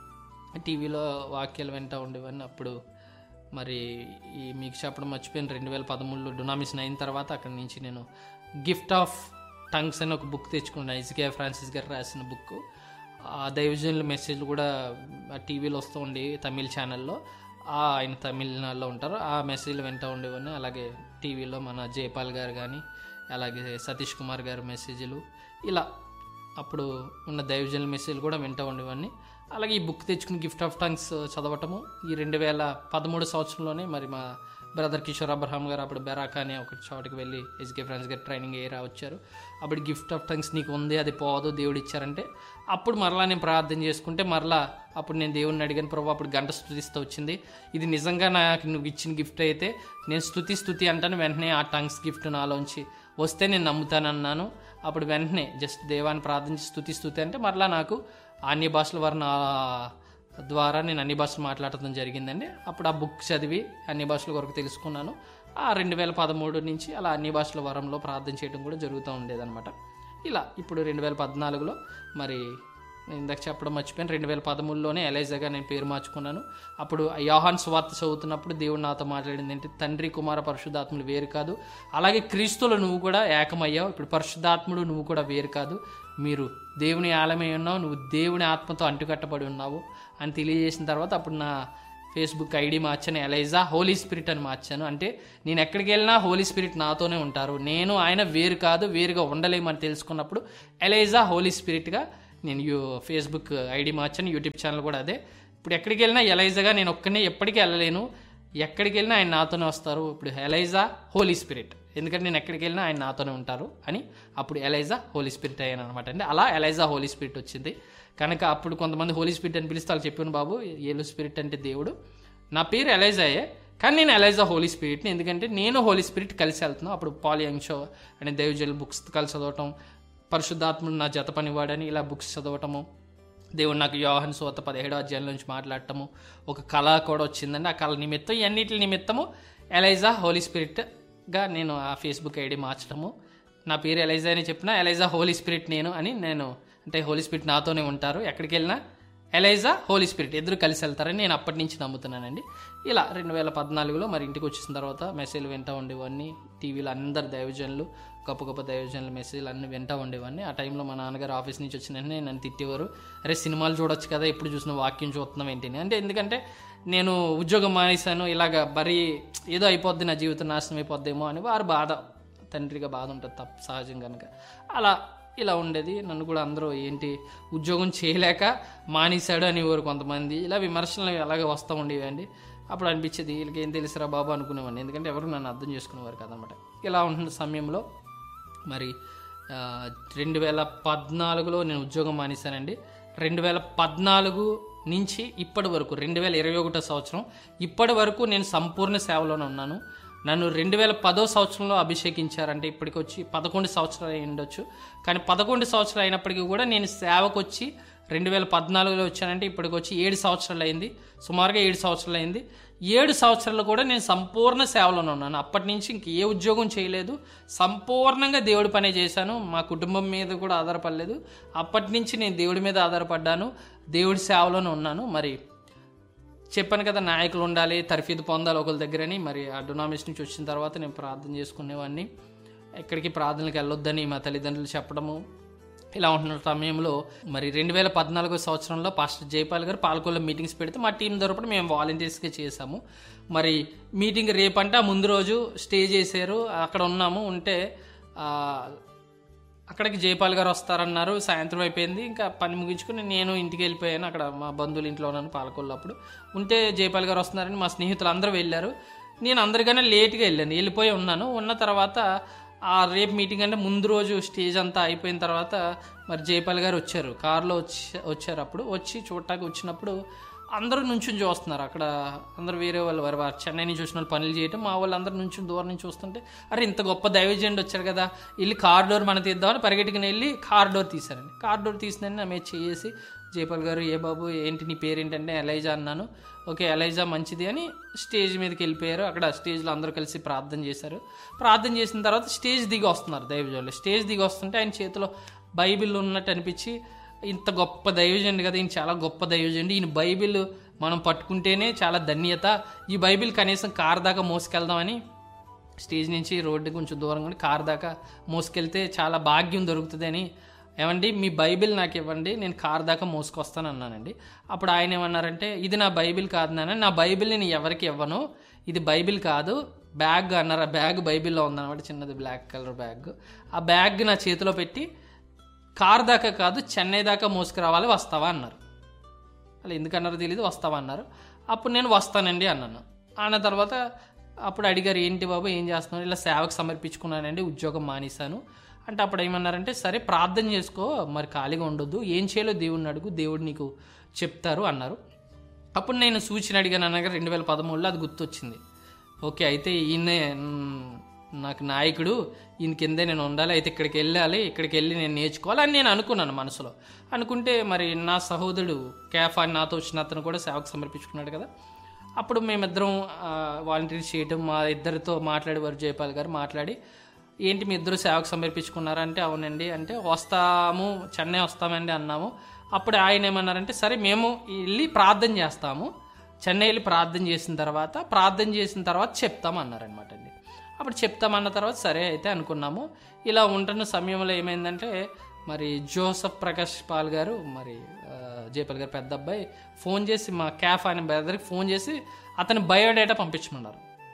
టీవీలో వాక్యాలు వింటూ ఉండేవాడిని అప్పుడు మరి ఈ మీకు చెప్పడం మర్చిపోయిన రెండు వేల పదమూడులో డొనామిషన్ అయిన తర్వాత అక్కడి నుంచి నేను గిఫ్ట్ ఆఫ్ టంగ్స్ అని ఒక బుక్ తెచ్చుకున్నాను ఇజికే ఫ్రాన్సిస్ గారు రాసిన బుక్ ఆ దైవజనుల మెసేజ్లు కూడా ఆ టీవీలో వస్తూ ఉండి తమిళ ఛానల్లో ఆ ఆయన తమిళనాడులో ఉంటారు ఆ మెసేజ్లు వింటూ ఉండేవాడిని అలాగే టీవీలో మన జయపాల్ గారు కానీ అలాగే సతీష్ కుమార్ గారి మెసేజ్లు ఇలా అప్పుడు ఉన్న దైవజనుల మెసేజ్లు కూడా వింటూ ఉండేవాడిని అలాగే ఈ బుక్ తెచ్చుకుని గిఫ్ట్ ఆఫ్ టంగ్స్ చదవటము ఈ రెండు వేల పదమూడు సంవత్సరంలోనే మరి మా బ్రదర్ కిషోర్ అబ్రహాం గారు అప్పుడు బెరాక్ అనే ఒక చోటుకి వెళ్ళి ఎస్కే ఫ్రెండ్స్ గారు ట్రైనింగ్ అయ్యి వచ్చారు అప్పుడు గిఫ్ట్ ఆఫ్ టంగ్స్ నీకు ఉంది అది పోదు దేవుడు ఇచ్చారంటే అప్పుడు మరలా నేను ప్రార్థన చేసుకుంటే మరలా అప్పుడు నేను దేవుడిని అడిగాను ప్రభు అప్పుడు గంట స్థుతిస్తూ వచ్చింది ఇది నిజంగా నాకు నువ్వు ఇచ్చిన గిఫ్ట్ అయితే నేను స్థుతి స్థుతి అంటాను వెంటనే ఆ టంగ్స్ గిఫ్ట్ నాలోంచి వస్తే నేను నమ్ముతానన్నాను అప్పుడు వెంటనే జస్ట్ దేవాన్ని ప్రార్థించి స్థుతి స్థుతి అంటే మరలా నాకు అన్ని భాషల వారిని ద్వారా నేను అన్ని భాషలు మాట్లాడటం జరిగిందండి అప్పుడు ఆ బుక్ చదివి అన్ని భాషల వరకు తెలుసుకున్నాను ఆ రెండు వేల పదమూడు నుంచి అలా అన్ని భాషల వరంలో ప్రార్థన చేయడం కూడా జరుగుతూ ఉండేదన్నమాట ఇలా ఇప్పుడు రెండు వేల పద్నాలుగులో మరి నేను ఇందాక చెప్పడం మర్చిపోయాను రెండు వేల పదమూడులోనే ఎలైజాగా నేను పేరు మార్చుకున్నాను అప్పుడు ఆ యోహాన్ స్వార్త చదువుతున్నప్పుడు దేవుడు నాతో మాట్లాడింది ఏంటి తండ్రి కుమార పరిశుద్ధాత్ముడు వేరు కాదు అలాగే క్రీస్తులో నువ్వు కూడా ఏకమయ్యావు ఇప్పుడు పరిశుద్ధాత్ముడు నువ్వు కూడా వేరు కాదు మీరు దేవుని ఆలమై ఉన్నావు నువ్వు దేవుని ఆత్మతో అంటుకట్టబడి ఉన్నావు అని తెలియజేసిన తర్వాత అప్పుడు నా ఫేస్బుక్ ఐడి మార్చాను ఎలైజా హోలీ స్పిరిట్ అని మార్చాను అంటే నేను ఎక్కడికి వెళ్ళినా హోలీ స్పిరిట్ నాతోనే ఉంటారు నేను ఆయన వేరు కాదు వేరుగా ఉండలేమని తెలుసుకున్నప్పుడు ఎలైజా హోలీ స్పిరిట్గా నేను యూ ఫేస్బుక్ ఐడి మార్చాను యూట్యూబ్ ఛానల్ కూడా అదే ఇప్పుడు ఎక్కడికి వెళ్ళినా ఎలైజాగా నేను ఒక్కనే ఎప్పటికీ వెళ్ళలేను ఎక్కడికి వెళ్ళినా ఆయన నాతోనే వస్తారు ఇప్పుడు ఎలైజా హోలీ స్పిరిట్ ఎందుకంటే నేను ఎక్కడికి వెళ్ళినా ఆయన నాతోనే ఉంటారు అని అప్పుడు ఎలైజా హోలీ స్పిరిట్ అయ్యాను అనమాట అండి అలా ఎలైజా హోలీ స్పిరిట్ వచ్చింది కనుక అప్పుడు కొంతమంది హోలీ స్పిరిట్ అని పిలిస్తే వాళ్ళు చెప్పాను బాబు ఏలు స్పిరిట్ అంటే దేవుడు నా పేరు ఎలైజాయే కానీ నేను ఎలైజా హోలీ స్పిరిట్ని ఎందుకంటే నేను హోలీ స్పిరిట్ కలిసి వెళ్తున్నాను అప్పుడు పాలి యంగ్షో అనే దైవజల్ బుక్స్ కలిసి చదవటం పరిశుద్ధాత్ముడు నా జత పనివాడని ఇలా బుక్స్ చదవటము దేవుడు నాకు యోహన్ సోత పదిహేడో అధ్యాయం నుంచి మాట్లాడటము ఒక కళ కూడా వచ్చిందండి ఆ కళ నిమిత్తం ఇవన్నిటి నిమిత్తము ఎలైజా హోలీ స్పిరిట్గా నేను ఆ ఫేస్బుక్ ఐడి మార్చడము నా పేరు ఎలైజా అని చెప్పిన ఎలైజా హోలీ స్పిరిట్ నేను అని నేను అంటే హోలీ స్పిరిట్ నాతోనే ఉంటారు ఎక్కడికి వెళ్ళినా ఎలైజా హోలీ స్పిరిట్ ఇద్దరు కలిసి వెళ్తారని నేను అప్పటి నుంచి నమ్ముతున్నానండి ఇలా రెండు వేల పద్నాలుగులో మరి ఇంటికి వచ్చేసిన తర్వాత మెసేజ్లు వింటూ ఉండేవాడిని టీవీలో అందరు దైవజనులు గొప్ప గొప్ప దైవజనుల మెసేజ్లు అన్నీ వింటూ ఉండేవాడిని ఆ టైంలో మా నాన్నగారు ఆఫీస్ నుంచి వచ్చిన వెంటనే నన్ను తిట్టేవారు అరే సినిమాలు చూడొచ్చు కదా ఎప్పుడు చూసిన వాక్యం చూస్తున్నాం ఏంటి అంటే ఎందుకంటే నేను ఉద్యోగం మానేశాను ఇలాగ బరీ ఏదో అయిపోద్ది నా జీవితం నాశనం అయిపోద్దేమో అని వారు బాధ తండ్రిగా బాధ ఉంటుంది తప్ప సహజం కనుక అలా ఇలా ఉండేది నన్ను కూడా అందరూ ఏంటి ఉద్యోగం చేయలేక మానేశాడు అనేవారు కొంతమంది ఇలా విమర్శలు అలాగే వస్తూ ఉండేవండి అప్పుడు అనిపించేది వీళ్ళకి ఏం తెలుసురా బాబు అనుకునేవాడిని ఎందుకంటే ఎవరు నన్ను అర్థం చేసుకునేవారు కదనమాట ఇలా ఉంటున్న సమయంలో మరి ఆ, రెండు వేల పద్నాలుగులో నేను ఉద్యోగం మానేశానండి రెండు వేల పద్నాలుగు నుంచి ఇప్పటి వరకు రెండు వేల ఇరవై ఒకటో సంవత్సరం ఇప్పటి వరకు నేను సంపూర్ణ సేవలోనే ఉన్నాను నన్ను రెండు వేల పదో సంవత్సరంలో అభిషేకించారంటే ఇప్పటికి వచ్చి పదకొండు సంవత్సరాలు అయి ఉండొచ్చు కానీ పదకొండు సంవత్సరాలు అయినప్పటికీ కూడా నేను సేవకు వచ్చి రెండు వేల పద్నాలుగులో వచ్చానంటే ఇప్పటికి వచ్చి ఏడు సంవత్సరాలు అయింది సుమారుగా ఏడు సంవత్సరాలు అయింది ఏడు సంవత్సరాలు కూడా నేను సంపూర్ణ సేవలోనే ఉన్నాను అప్పటి నుంచి ఇంక ఏ ఉద్యోగం చేయలేదు సంపూర్ణంగా దేవుడి పనే చేశాను మా కుటుంబం మీద కూడా ఆధారపడలేదు అప్పటి నుంచి నేను దేవుడి మీద ఆధారపడ్డాను దేవుడి సేవలోనే ఉన్నాను మరి చెప్పాను కదా నాయకులు ఉండాలి తర్ఫీదు పొందాలి ఒకరి దగ్గరని మరి ఆ డొనామినేషన్ నుంచి వచ్చిన తర్వాత నేను ప్రార్థన చేసుకునేవాడిని ఎక్కడికి ప్రార్థనలకు వెళ్ళొద్దని మా తల్లిదండ్రులు చెప్పడము ఇలా ఉంటున్న సమయంలో మరి రెండు వేల పద్నాలుగో సంవత్సరంలో పాస్టర్ జైపాల్ గారు పాలకొల్లో మీటింగ్స్ పెడితే మా టీం తరపున మేము వాలంటీర్స్గా చేసాము మరి మీటింగ్ రేపంటే ఆ ముందు రోజు స్టే చేశారు అక్కడ ఉన్నాము ఉంటే ఆ, అక్కడికి జయపాల్ గారు వస్తారన్నారు సాయంత్రం అయిపోయింది ఇంకా పని ముగించుకుని నేను ఇంటికి వెళ్ళిపోయాను అక్కడ మా బంధువుల ఇంట్లో ఉన్నాను పాలకొల్లు అప్పుడు ఉంటే జయపాల్ గారు వస్తున్నారని మా స్నేహితులు అందరూ వెళ్ళారు నేను అందరికన్నా లేట్గా వెళ్ళాను వెళ్ళిపోయి ఉన్నాను ఉన్న తర్వాత ఆ రేపు మీటింగ్ అంటే ముందు రోజు స్టేజ్ అంతా అయిపోయిన తర్వాత మరి జయపాల్ గారు వచ్చారు కారులో వచ్చి వచ్చారు అప్పుడు వచ్చి చూడటానికి వచ్చినప్పుడు అందరూ నుంచుని చూస్తున్నారు అక్కడ అందరూ వేరే వాళ్ళు వారు వారు చెన్నై నుంచి చూసిన వాళ్ళు పనులు చేయటం మా వాళ్ళు అందరూ నుంచి దూరం నుంచి చూస్తుంటే అరే ఇంత గొప్ప దైవజెండ్ వచ్చారు కదా వెళ్ళి కార్ డోర్ మన తీద్దామని పరిగెట్టుకుని వెళ్ళి కార్ డోర్ తీశారండి కార్ డోర్ తీసిందని నా మీద చేసి జయపాల్ గారు ఏ బాబు ఏంటి నీ పేరు ఏంటంటే ఎలైజా అన్నాను ఓకే ఎలైజా మంచిది అని స్టేజ్ మీదకి వెళ్ళిపోయారు అక్కడ స్టేజ్లో అందరూ కలిసి ప్రార్థన చేశారు ప్రార్థన చేసిన తర్వాత స్టేజ్ దిగి వస్తున్నారు దైవజనులు స్టేజ్ దిగి వస్తుంటే ఆయన చేతిలో బైబిల్ ఉన్నట్టు అనిపించి ఇంత గొప్ప దైవజండి కదా ఈయన చాలా గొప్ప దైవజండి ఈయన బైబిల్ మనం పట్టుకుంటేనే చాలా ధన్యత ఈ బైబిల్ కనీసం కార్ దాకా మోసుకెళ్దామని స్టేజ్ నుంచి రోడ్డు కొంచెం దూరంగా ఉండి కార్ దాకా మోసుకెళ్తే చాలా భాగ్యం దొరుకుతుంది అని ఏమండి మీ బైబిల్ నాకు ఇవ్వండి నేను కార్ దాకా మోసుకొస్తాను అన్నానండి అప్పుడు ఆయన ఏమన్నారంటే ఇది నా బైబిల్ కాదు నాన్న నా బైబిల్ నేను ఎవరికి ఇవ్వను ఇది బైబిల్ కాదు బ్యాగ్ అన్నారు ఆ బ్యాగ్ బైబిల్లో ఉందన్నమాట చిన్నది బ్లాక్ కలర్ బ్యాగ్ ఆ బ్యాగ్ నా చేతిలో పెట్టి కార్ దాకా కాదు చెన్నై దాకా మోసుకురావాలి వస్తావా అన్నారు వాళ్ళు ఎందుకన్నారో తెలియదు వస్తావా అన్నారు అప్పుడు నేను వస్తానండి అన్నాను అన్న తర్వాత అప్పుడు అడిగారు ఏంటి బాబు ఏం చేస్తున్నాను ఇలా సేవకు సమర్పించుకున్నానండి ఉద్యోగం మానేశాను అంటే అప్పుడు ఏమన్నారంటే సరే ప్రార్థన చేసుకో మరి ఖాళీగా ఉండొద్దు ఏం చేయాలో దేవుడిని అడుగు దేవుడు నీకు చెప్తారు అన్నారు అప్పుడు నేను సూచన అడిగాను అనగా రెండు వేల పదమూడులో అది గుర్తొచ్చింది ఓకే అయితే ఈయనే మ్, నాకు నాయకుడు ఈయన కిందే నేను ఉండాలి అయితే ఇక్కడికి వెళ్ళాలి ఇక్కడికి వెళ్ళి నేను నేర్చుకోవాలి అని నేను అనుకున్నాను మనసులో అనుకుంటే మరి నా సహోదరుడు కేఫ్ అని నాతో వచ్చిన అతను కూడా సేవకు సమర్పించుకున్నాడు కదా అప్పుడు మేమిద్దరం వాలంటీర్ చేయటం మా ఇద్దరితో మాట్లాడేవారు జయపాల్ గారు మాట్లాడి ఏంటి మీ ఇద్దరు సేవకు సమర్పించుకున్నారంటే అవునండి అంటే వస్తాము చెన్నై వస్తామండి అన్నాము అప్పుడు ఆయన ఏమన్నారంటే సరే మేము వెళ్ళి ప్రార్థన చేస్తాము చెన్నై వెళ్ళి ప్రార్థన చేసిన తర్వాత ప్రార్థన చేసిన తర్వాత చెప్తాం అన్నారనమాట అండి అప్పుడు చెప్తామన్న తర్వాత సరే అయితే అనుకున్నాము ఇలా ఉంటున్న సమయంలో ఏమైందంటే మరి జోసఫ్ ప్రకాష్ పాల్ గారు మరి ఆ, జయపాల్ గారు పెద్ద అబ్బాయి ఫోన్ చేసి మా క్యాఫ్ అనే బ్రదర్కి ఫోన్ చేసి అతని బయోడేటా పంపించమన్నారు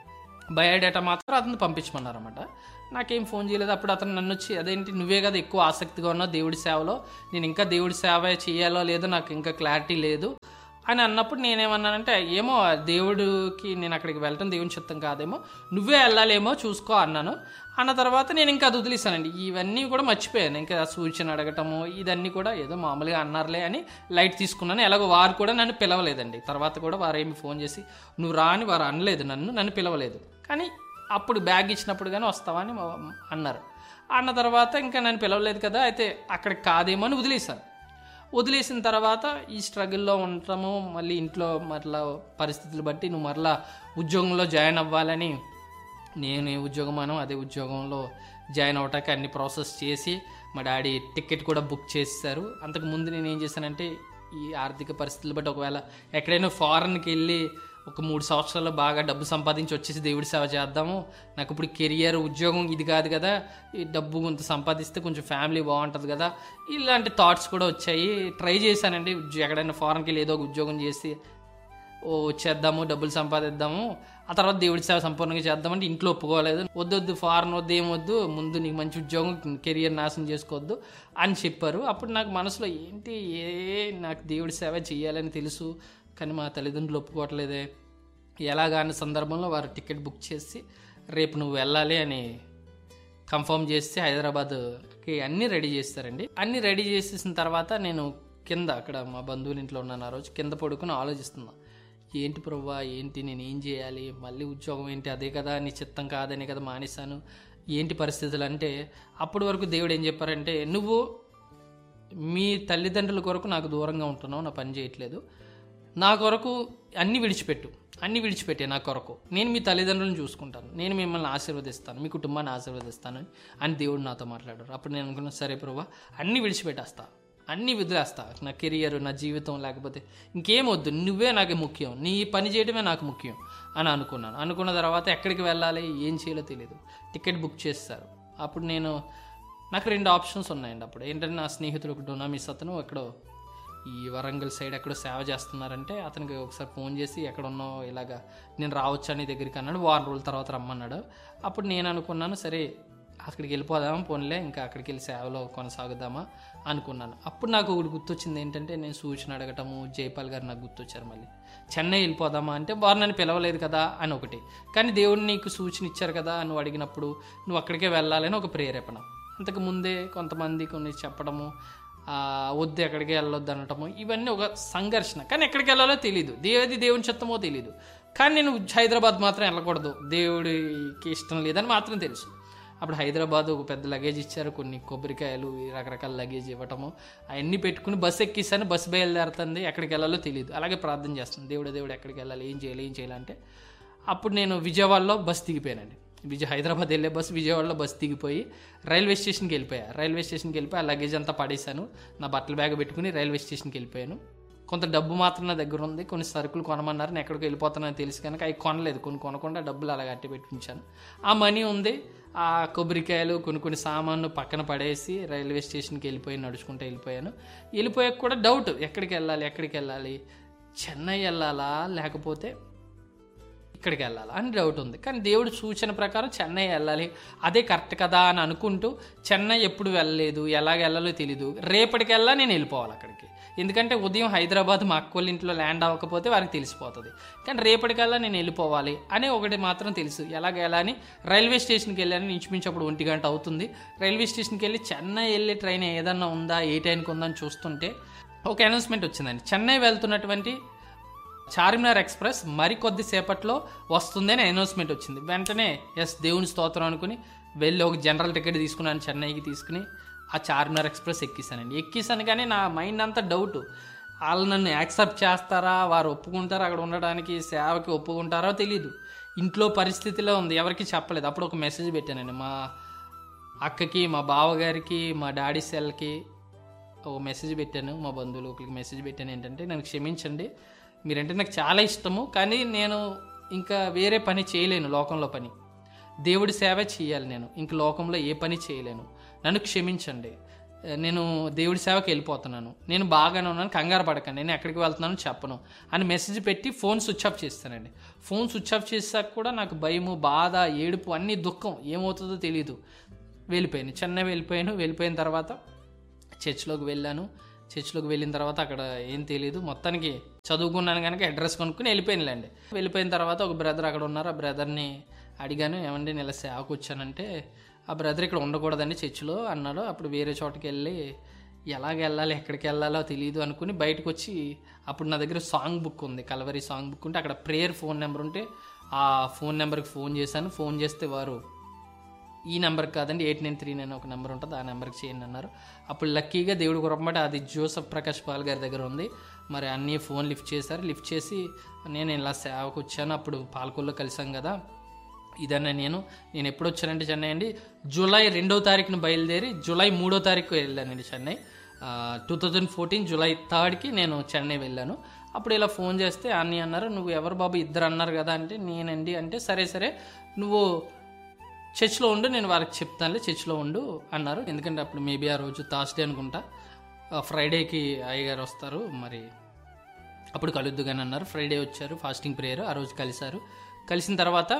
బయోడేటా మాత్రం అతను పంపించమన్నారన్నమాట నాకేం ఫోన్ చేయలేదు అప్పుడు అతను నన్ను వచ్చి అదేంటి నువ్వే కదా ఎక్కువ ఆసక్తిగా ఉన్నావు దేవుడి సేవలో నేను ఇంకా దేవుడి సేవ చేయాలో లేదో నాకు ఇంకా క్లారిటీ లేదు అని అన్నప్పుడు నేనేమన్నానంటే ఏమో దేవుడికి నేను అక్కడికి వెళ్ళటం దేవుని చిత్తం కాదేమో నువ్వే వెళ్ళాలేమో చూసుకో అన్నాను అన్న తర్వాత నేను ఇంకా అది వదిలేసానండి ఇవన్నీ కూడా మర్చిపోయాను ఇంకా సూచన అడగటము ఇదన్నీ కూడా ఏదో మామూలుగా అన్నారులే అని లైట్ తీసుకున్నాను ఎలాగో వారు కూడా నన్ను పిలవలేదండి తర్వాత కూడా వారు ఏమి ఫోన్ చేసి నువ్వు రా అని వారు అనలేదు నన్ను నన్ను పిలవలేదు కానీ అప్పుడు బ్యాగ్ ఇచ్చినప్పుడు కానీ వస్తావా అని మా- అన్నారు అన్న తర్వాత ఇంకా నన్ను పిలవలేదు కదా అయితే అక్కడికి కాదేమో అని వదిలేశాను వదిలేసిన తర్వాత ఈ స్ట్రగుల్లో ఉండటము మళ్ళీ ఇంట్లో మరలా పరిస్థితులు బట్టి నువ్వు మరలా ఉద్యోగంలో జాయిన్ అవ్వాలని నేను ఏ ఉద్యోగమానో అదే ఉద్యోగంలో జాయిన్ అవ్వటానికి అన్ని ప్రాసెస్ చేసి మా డాడీ టికెట్ కూడా బుక్ చేశారు అంతకు ముందు నేను ఏం చేశానంటే ఈ ఆర్థిక పరిస్థితులు బట్టి ఒకవేళ ఎక్కడైనా ఫారెన్కి వెళ్ళి ఒక మూడు సంవత్సరాలు బాగా డబ్బు సంపాదించి వచ్చేసి దేవుడి సేవ చేద్దాము నాకు ఇప్పుడు కెరియర్ ఉద్యోగం ఇది కాదు కదా ఈ డబ్బు కొంత సంపాదిస్తే కొంచెం ఫ్యామిలీ బాగుంటుంది కదా ఇలాంటి థాట్స్ కూడా వచ్చాయి ట్రై చేశానండి ఉద్యో- ఎక్కడైనా ఫారెన్కి వెళ్ళి ఏదో ఒక ఉద్యోగం చేసి ఓ వచ్చేద్దాము డబ్బులు సంపాదిద్దాము ఆ తర్వాత దేవుడి సేవ సంపూర్ణంగా చేద్దామంటే ఇంట్లో ఒప్పుకోలేదు వద్దొద్దు ఫారెన్ వద్దు ఏమొద్దు ముందు నీకు మంచి ఉద్యోగం కెరియర్ నాశనం చేసుకోవద్దు అని చెప్పారు అప్పుడు నాకు మనసులో ఏంటి ఏ నాకు దేవుడి సేవ చేయాలని తెలుసు కానీ మా తల్లిదండ్రులు ఒప్పుకోవట్లేదే ఎలాగాని సందర్భంలో వారు టికెట్ బుక్ చేసి రేపు నువ్వు వెళ్ళాలి అని కన్ఫర్మ్ చేస్తే హైదరాబాద్కి అన్నీ రెడీ చేస్తారండి అన్నీ రెడీ చేసేసిన తర్వాత నేను కింద అక్కడ మా బంధువుల ఇంట్లో ఉన్నాను ఆ రోజు కింద పడుకుని ఆలోచిస్తున్నా ఏంటి ప్రవ్వా ఏంటి నేను ఏం చేయాలి మళ్ళీ ఉద్యోగం ఏంటి అదే కదా నీ చిత్తం కాదనే కదా మానేశాను ఏంటి పరిస్థితులు అంటే అప్పటి వరకు దేవుడు ఏం చెప్పారంటే నువ్వు మీ తల్లిదండ్రుల కొరకు నాకు దూరంగా ఉంటున్నావు నా పని చేయట్లేదు నా కొరకు అన్ని విడిచిపెట్టు అన్ని విడిచిపెట్టే నా కొరకు నేను మీ తల్లిదండ్రులను చూసుకుంటాను నేను మిమ్మల్ని ఆశీర్వదిస్తాను మీ కుటుంబాన్ని ఆశీర్వదిస్తాను అని దేవుడు నాతో మాట్లాడారు అప్పుడు నేను అనుకున్నాను సరే ప్రభా అన్ని విడిచిపెట్టేస్తా అన్ని వదిలేస్తా నా కెరియర్ నా జీవితం లేకపోతే ఇంకేం వద్దు నువ్వే నాకు ముఖ్యం నీ పని చేయడమే నాకు ముఖ్యం అని అనుకున్నాను అనుకున్న తర్వాత ఎక్కడికి వెళ్ళాలి ఏం చేయాలో తెలియదు టికెట్ బుక్ చేస్తారు అప్పుడు నేను నాకు రెండు ఆప్షన్స్ ఉన్నాయండి అప్పుడు ఏంటంటే నా స్నేహితుడు ఒక డొనామిస్ అతను ఎక్కడో ఈ వరంగల్ సైడ్ ఎక్కడో సేవ చేస్తున్నారంటే అతనికి ఒకసారి ఫోన్ చేసి ఎక్కడ ఉన్నావు ఇలాగా నేను రావచ్చా నీ దగ్గరికి అన్నాడు వారం రోజుల తర్వాత రమ్మన్నాడు అప్పుడు నేను అనుకున్నాను సరే అక్కడికి వెళ్ళిపోదామా పోన్లే ఇంకా అక్కడికి వెళ్ళి సేవలో కొనసాగుదామా అనుకున్నాను అప్పుడు నాకు ఒకటి గుర్తొచ్చింది ఏంటంటే నేను సూచన అడగటము జైపాల్ గారు నాకు గుర్తొచ్చారు మళ్ళీ చెన్నై వెళ్ళిపోదామా అంటే వారు నన్ను పిలవలేదు కదా అని ఒకటి కానీ దేవుడు నీకు సూచన ఇచ్చారు కదా నువ్వు అడిగినప్పుడు నువ్వు అక్కడికే వెళ్ళాలని ఒక ప్రేరేపణ అంతకు ముందే కొంతమంది కొన్ని చెప్పడము ఆ, వద్దు ఎక్కడికి వెళ్ళొద్దు అనటము ఇవన్నీ ఒక సంఘర్షణ కానీ ఎక్కడికి వెళ్ళాలో తెలియదు దేవది దేవుని చిత్తమో తెలియదు కానీ నేను హైదరాబాద్ మాత్రం వెళ్ళకూడదు దేవుడికి ఇష్టం లేదని మాత్రం తెలుసు అప్పుడు హైదరాబాద్ ఒక పెద్ద లగేజ్ ఇచ్చారు కొన్ని కొబ్బరికాయలు ఈ రకరకాల లగేజ్ ఇవ్వటము అవన్నీ పెట్టుకుని బస్సు ఎక్కిస్తాను బస్సు బయలుదేరుతుంది ఎక్కడికి వెళ్ళాలో తెలియదు అలాగే ప్రార్థన చేస్తాను దేవుడు దేవుడు ఎక్కడికి వెళ్ళాలి ఏం చేయాలి ఏం చేయాలంటే అప్పుడు నేను విజయవాడలో బస్ దిగిపోయానండి విజయ హైదరాబాద్ వెళ్ళే బస్సు విజయవాడలో బస్సు దిగిపోయి రైల్వే స్టేషన్కి వెళ్ళిపోయా రైల్వే స్టేషన్కి వెళ్ళిపోయి ఆ లగేజ్ అంతా పడేశాను నా బట్టల బ్యాగ్ పెట్టుకుని రైల్వే స్టేషన్కి వెళ్ళిపోయాను కొంత డబ్బు మాత్రం నా దగ్గర ఉంది కొన్ని సరుకులు కొనమన్నారు నేను ఎక్కడికి వెళ్ళిపోతానని తెలిసి కనుక అవి కొనలేదు కొన్ని కొనకుండా డబ్బులు అలా అట్టి పెట్టి ఉంచాను ఆ మనీ ఉంది ఆ కొబ్బరికాయలు కొన్ని కొన్ని సామాన్లు పక్కన పడేసి రైల్వే స్టేషన్కి వెళ్ళిపోయి నడుచుకుంటూ వెళ్ళిపోయాను వెళ్ళిపోయాక కూడా డౌట్ ఎక్కడికి వెళ్ళాలి ఎక్కడికి వెళ్ళాలి చెన్నై వెళ్ళాలా లేకపోతే ఇక్కడికి వెళ్ళాలి అని డౌట్ ఉంది కానీ దేవుడి సూచన ప్రకారం చెన్నై వెళ్ళాలి అదే కరెక్ట్ కదా అని అనుకుంటూ చెన్నై ఎప్పుడు వెళ్ళలేదు ఎలాగ వెళ్ళాలో తెలీదు రేపటికెల్లా నేను వెళ్ళిపోవాలి అక్కడికి ఎందుకంటే ఉదయం హైదరాబాద్ మా అక్కోళ్ళ ఇంట్లో ల్యాండ్ అవ్వకపోతే వారికి తెలిసిపోతుంది కానీ రేపటికల్లా నేను వెళ్ళిపోవాలి అని ఒకటి మాత్రం తెలుసు ఎలాగ ఎలా అని రైల్వే స్టేషన్కి వెళ్ళాను ఇంచుమించు అప్పుడు ఒంటి గంట అవుతుంది రైల్వే స్టేషన్కి వెళ్ళి చెన్నై వెళ్ళే ట్రైన్ ఏదన్నా ఉందా ఏ టైంకి ఉందా అని చూస్తుంటే ఒక అనౌన్స్మెంట్ వచ్చిందండి చెన్నై వెళ్తున్నటువంటి చార్మినార్ ఎక్స్ప్రెస్ మరికొద్ది సేపట్లో వస్తుందని అనౌన్స్మెంట్ వచ్చింది వెంటనే ఎస్ దేవుని స్తోత్రం అనుకుని వెళ్ళి ఒక జనరల్ టికెట్ తీసుకున్నాను చెన్నైకి తీసుకుని ఆ చార్మినార్ ఎక్స్ప్రెస్ ఎక్కిసానండి ఎక్కిసాను కానీ నా మైండ్ అంతా డౌట్ వాళ్ళు నన్ను యాక్సెప్ట్ చేస్తారా వారు ఒప్పుకుంటారా అక్కడ ఉండడానికి సేవకి ఒప్పుకుంటారో తెలియదు ఇంట్లో పరిస్థితిలో ఉంది ఎవరికి చెప్పలేదు అప్పుడు ఒక మెసేజ్ పెట్టానండి మా అక్కకి మా బావగారికి మా డాడీ సెల్కి ఒక మెసేజ్ పెట్టాను మా బంధువులు ఒకరికి మెసేజ్ పెట్టాను ఏంటంటే నన్ను క్షమించండి మీరంటే నాకు చాలా ఇష్టము కానీ నేను ఇంకా వేరే పని చేయలేను లోకంలో పని దేవుడి సేవ చేయాలి నేను ఇంక లోకంలో ఏ పని చేయలేను నన్ను క్షమించండి నేను దేవుడి సేవకి వెళ్ళిపోతున్నాను నేను బాగానే ఉన్నాను కంగారు పడకండి నేను ఎక్కడికి వెళ్తున్నాను చెప్పను అని మెసేజ్ పెట్టి ఫోన్ స్విచ్ ఆఫ్ చేస్తానండి ఫోన్ స్విచ్ ఆఫ్ చేసాక కూడా నాకు భయము బాధ ఏడుపు అన్ని దుఃఖం ఏమవుతుందో తెలియదు వెళ్ళిపోయాను చెన్నై వెళ్ళిపోయాను వెళ్ళిపోయిన తర్వాత చర్చ్లోకి వెళ్ళాను చర్చ్లోకి వెళ్ళిన తర్వాత అక్కడ ఏం తెలియదు మొత్తానికి చదువుకున్నాను కనుక అడ్రస్ కొనుక్కుని వెళ్ళిపోయినలేండి వెళ్ళిపోయిన తర్వాత ఒక బ్రదర్ అక్కడ ఉన్నారు ఆ బ్రదర్ని అడిగాను ఏమండి నేను ఇలా సేవకు వచ్చానంటే ఆ బ్రదర్ ఇక్కడ ఉండకూడదండి చర్చిలో అన్నాడు అప్పుడు వేరే చోటకి వెళ్ళి ఎలాగ వెళ్ళాలి ఎక్కడికి వెళ్ళాలో తెలియదు అనుకుని బయటకు వచ్చి అప్పుడు నా దగ్గర సాంగ్ బుక్ ఉంది కలవరి సాంగ్ బుక్ ఉంటే అక్కడ ప్రేయర్ ఫోన్ నెంబర్ ఉంటే ఆ ఫోన్ నెంబర్కి ఫోన్ చేశాను ఫోన్ చేస్తే వారు ఈ నెంబర్ కాదండి ఎయిట్ నైన్ త్రీ నైన్ ఒక నెంబర్ ఉంటుంది ఆ నెంబర్కి చేయండి అన్నారు అప్పుడు లక్కీగా దేవుడు కురపమాట అది జోసఫ్ ప్రకాష్ పాల్ గారి దగ్గర ఉంది మరి అన్నీ ఫోన్ లిఫ్ట్ చేశారు లిఫ్ట్ చేసి నేను ఇలా సేవకు వచ్చాను అప్పుడు పాలకొల్లో కలిసాం కదా ఇదన్నా నేను నేను ఎప్పుడు వచ్చానంటే చెన్నై అండి జూలై రెండో తారీఖున బయలుదేరి జూలై మూడో తారీఖు వెళ్ళానండి Chennai two thousand fourteen July థర్డ్కి నేను చెన్నై వెళ్ళాను అప్పుడు ఇలా ఫోన్ చేస్తే అన్నీ అన్నారు నువ్వు ఎవరు బాబు ఇద్దరు అన్నారు కదా అంటే నేనండి అంటే సరే సరే నువ్వు చర్చ్లో ఉండు నేను వారికి చెప్తానులే చర్చ్లో ఉండు అన్నారు ఎందుకంటే అప్పుడు మేబీ ఆ రోజు థర్స్డే అనుకుంటా ఆ ఫ్రైడేకి అయ్యగారు వస్తారు మరి అప్పుడు కలుద్దు కానీ అన్నారు ఫ్రైడే వచ్చారు ఫాస్టింగ్ ప్రేయర్ ఆ రోజు కలిశారు కలిసిన తర్వాత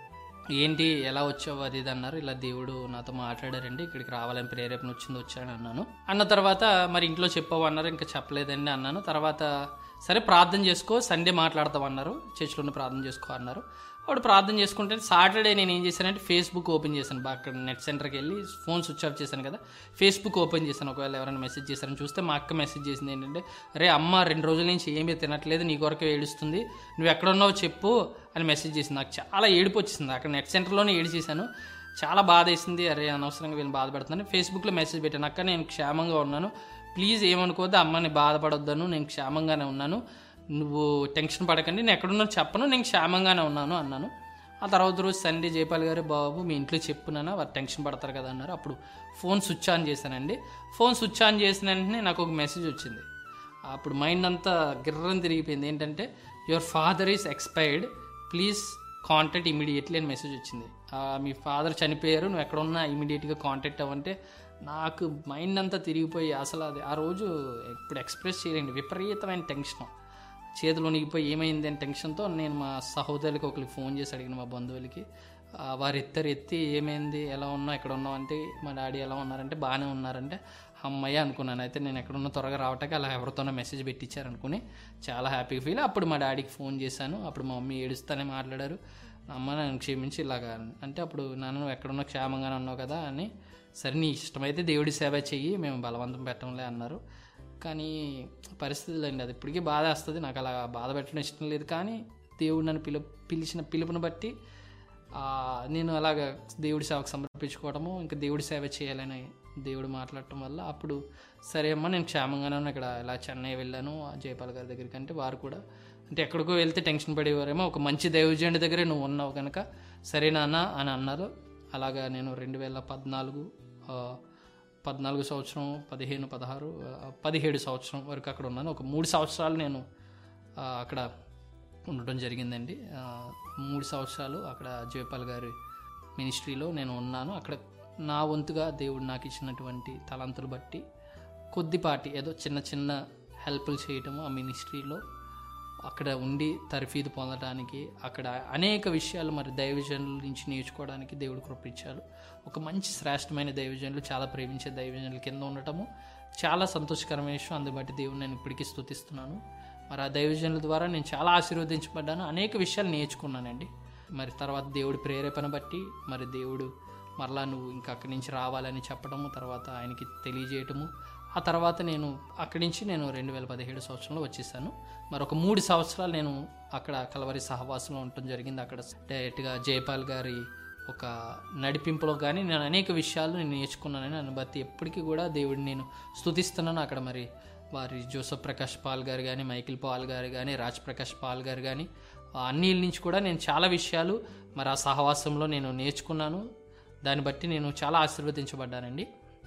ఏంటి ఎలా వచ్చావు అది ఇది అన్నారు ఇలా దేవుడు నాతో మాట్లాడారండి ఇక్కడికి రావాలని ప్రేరేపణ వచ్చింది వచ్చాను అన్నాను అన్న తర్వాత మరి ఇంట్లో చెప్పావు అన్నారు ఇంకా చెప్పలేదండి అన్నాను తర్వాత సరే ప్రార్థన చేసుకో సండే మాట్లాడతావు అన్నారు చర్చిలోనే ప్రార్థన చేసుకో అన్నారు అప్పుడు ప్రార్థన చేసుకుంటే సాటర్డే నేను ఏం చేశానంటే ఫేస్బుక్ ఓపెన్ చేశాను బాగా అక్కడ నెట్ సెంటర్కి వెళ్ళి ఫోన్ స్విచ్ ఆఫ్ చేశాను కదా ఫేస్బుక్ ఓపెన్ చేశాను ఒకవేళ ఎవరైనా మెసేజ్ చేశారని చూస్తే మా అక్క మెసేజ్ చేసింది ఏంటంటే అరే అమ్మ రెండు రోజుల నుంచి ఏమీ తినట్లేదు నీ కొరకు ఏడుస్తుంది నువ్వు ఎక్కడ ఉన్నావో చెప్పు అని మెసేజ్ చేసింది నాకు చాలా ఏడుపు వచ్చింది అక్కడ నెట్ సెంటర్లోనే ఏడు చేశాను చాలా బాధ వేసింది అరే అనవసరంగా వీళ్ళని బాధపడుతున్నాను ఫేస్బుక్లో మెసేజ్ పెట్టాను అక్క నేను క్షేమంగా ఉన్నాను ప్లీజ్ ఏమనుకోవద్దు అమ్మని బాధపడొద్దను నేను క్షేమంగానే ఉన్నాను నువ్వు టెన్షన్ పడకండి నేను ఎక్కడున్నా చెప్పను నేను క్షేమంగానే ఉన్నాను అన్నాను ఆ తర్వాత రోజు సండే జయపాల్ గారు బాబు మీ ఇంట్లో చెప్పునన్నా వారు టెన్షన్ పడతారు కదా అన్నారు అప్పుడు ఫోన్ స్విచ్ ఆన్ చేశానండి ఫోన్ స్విచ్ ఆన్ చేసిన వెంటనే నాకు ఒక మెసేజ్ వచ్చింది అప్పుడు మైండ్ అంతా గిర్రం తిరిగిపోయింది ఏంటంటే your father is expired please contact immediately అని మెసేజ్ వచ్చింది ఆ, మీ ఫాదర్ చనిపోయారు నువ్వు ఎక్కడ ఉన్నా ఇమీడియట్గా కాంటాక్ట్ అవ్వంటే నాకు మైండ్ అంతా తిరిగిపోయి అసలు అది ఆ రోజు ఇప్పుడు ఎక్స్ప్రెస్ చేయలేండి విపరీతమైన టెన్షన్ చేతులు వణిగిపోయి ఏమైంది అని టెన్షన్తో నేను మా సహోదరులకి ఒకరికి ఫోన్ చేసి అడిగిన మా బంధువులకి ఆ, వారు ఎత్తారు ఎత్తి ఏమైంది ఎలా ఉన్నావు ఎక్కడ ఉన్నావు అంటే మా డాడీ ఎలా ఉన్నారంటే బాగానే ఉన్నారంటే అమ్మయ్య అనుకున్నాను అయితే నేను ఎక్కడున్నా త్వరగా రావటానికి అలా ఎవరితోనో మెసేజ్ పెట్టించారు అనుకుని చాలా హ్యాపీగా ఫీల్ అప్పుడు మా డాడీకి ఫోన్ చేశాను అప్పుడు మా మమ్మీ ఏడుస్తానే మాట్లాడారు అమ్మ నన్ను క్షమించి ఇలాగా అంటే అప్పుడు నాన్న నువ్వు ఎక్కడున్నా క్షేమంగానే ఉన్నావు కదా అని సరే నీ ఇష్టమైతే దేవుడి సేవ చెయ్యి మేము బలవంతం పెట్టంలే అన్నారు కానీ పరిస్థితులు అండి అది ఇప్పటికీ బాధ వస్తుంది నాకు అలా బాధ పెట్టడం ఇష్టం లేదు కానీ దేవుడు నన్ను పిలు పిలిచిన పిలుపుని బట్టి ఆ, నేను అలాగ దేవుడి సేవకు సమర్పించుకోవడము ఇంకా దేవుడి సేవ చేయాలని దేవుడు మాట్లాడటం వల్ల అప్పుడు సరే అమ్మా నేను క్షేమంగానే ఉన్నా ఇక్కడ ఇలా చెన్నై వెళ్ళాను ఆ జయపాల్ గారి దగ్గరికి అంటే వారు కూడా అంటే ఎక్కడికో వెళ్తే టెన్షన్ పడేవారేమో ఒక మంచి దైవజనుడి దగ్గరే నువ్వు ఉన్నావు కనుక సరే నాన్న అని అన్నారు అలాగా నేను రెండు వేల పద్నాలుగు ఆ, పద్నాలుగు సంవత్సరం పదిహేను పదహారు ఆ, పదిహేడు సంవత్సరం వరకు అక్కడ ఉన్నాను ఒక మూడు సంవత్సరాలు నేను ఆ, అక్కడ ఉండటం జరిగిందండి ఆ, మూడు సంవత్సరాలు అక్కడ జయపాల్ గారి మినిస్ట్రీలో నేను ఉన్నాను అక్కడ నా వంతుగా దేవుడు నాకు ఇచ్చినటువంటి తలంతులు బట్టి కొద్దిపాటి ఏదో చిన్న చిన్న హెల్ప్లు చేయటము ఆ మినిస్ట్రీలో అక్కడ ఉండి తర్ఫీదు పొందడానికి అక్కడ అనేక విషయాలు మరి దైవజనుల నుంచి నేర్చుకోవడానికి దేవుడు కృపించాడు ఒక మంచి శ్రేష్టమైన దైవజనులు చాలా ప్రేమించే దైవజనుల కింద ఉండటము చాలా సంతోషకరమైన విషయం అందుని బట్టి దేవుడు నేను ఇప్పటికీ స్తుతిస్తున్నాను మరి ఆ దైవజనుల ద్వారా నేను చాలా ఆశీర్వదించబడ్డాను అనేక విషయాలు నేర్చుకున్నానండి మరి తర్వాత దేవుడి ప్రేరేపణ బట్టి మరి దేవుడు మరలా నువ్వు ఇంకా అక్కడి నుంచి రావాలని చెప్పడము తర్వాత ఆయనకి తెలియజేయటము ఆ తర్వాత నేను అక్కడి నుంచి నేను రెండు వేల పదిహేడు సంవత్సరంలో వచ్చేసాను మరి ఒక మూడు సంవత్సరాలు నేను అక్కడ కలవరి సహవాసంలో ఉండటం జరిగింది అక్కడ డైరెక్ట్గా జయపాల్ గారి ఒక నడిపింపులో కానీ నేను అనేక విషయాలు నేను నేర్చుకున్నానని నన్ను బట్టి ఎప్పటికీ కూడా దేవుడిని నేను స్తుతిస్తున్నాను అక్కడ మరి వారి జోసఫ్ ప్రకాష్ పాల్ గారు కానీ మైకిల్ పాల్ గారు కానీ రాజ్ ప్రకాష్ పాల్ గారు కానీ అన్నిల నుంచి కూడా నేను చాలా విషయాలు మరి ఆ సహవాసంలో నేను నేర్చుకున్నాను దాన్ని బట్టి నేను చాలా ఆశీర్వదించబడ్డానండి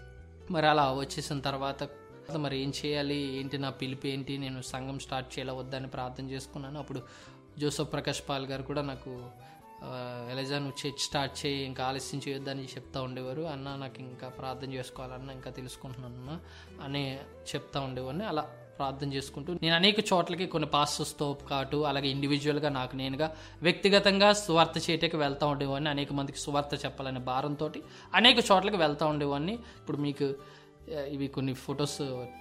మరి అలా వచ్చేసిన తర్వాత మరి ఏం చేయాలి ఏంటి నా పిలుపు ఏంటి నేను సంఘం స్టార్ట్ చేయాలా వద్దని ప్రార్థన చేసుకున్నాను అప్పుడు జోసఫ్ ప్రకాష్ పాల్ గారు కూడా నాకు ఎలజా నువ్వు చర్చ్ స్టార్ట్ చేయి ఇంకా ఆలస్యం చేయొద్దని చెప్తా ఉండేవారు అన్న నాకు ఇంకా ప్రార్థన చేసుకోవాలన్న ఇంకా తెలుసుకుంటున్నాను అన్న అని చెప్తా ఉండేవాడిని అలా ప్రార్థన చేసుకుంటూ నేను అనేక చోట్లకి కొన్ని పాస్టర్స్తో పాటు అలాగే ఇండివిజువల్గా నాకు నేనుగా వ్యక్తిగతంగా సువార్త చేయటకి వెళ్తూ ఉండేవాడిని అనేక మందికి సువార్త చెప్పాలనే భారంతో అనేక చోట్లకి వెళ్తూ ఉండేవాడిని ఇప్పుడు మీకు ఆ, ఇవి కొన్ని ఫొటోస్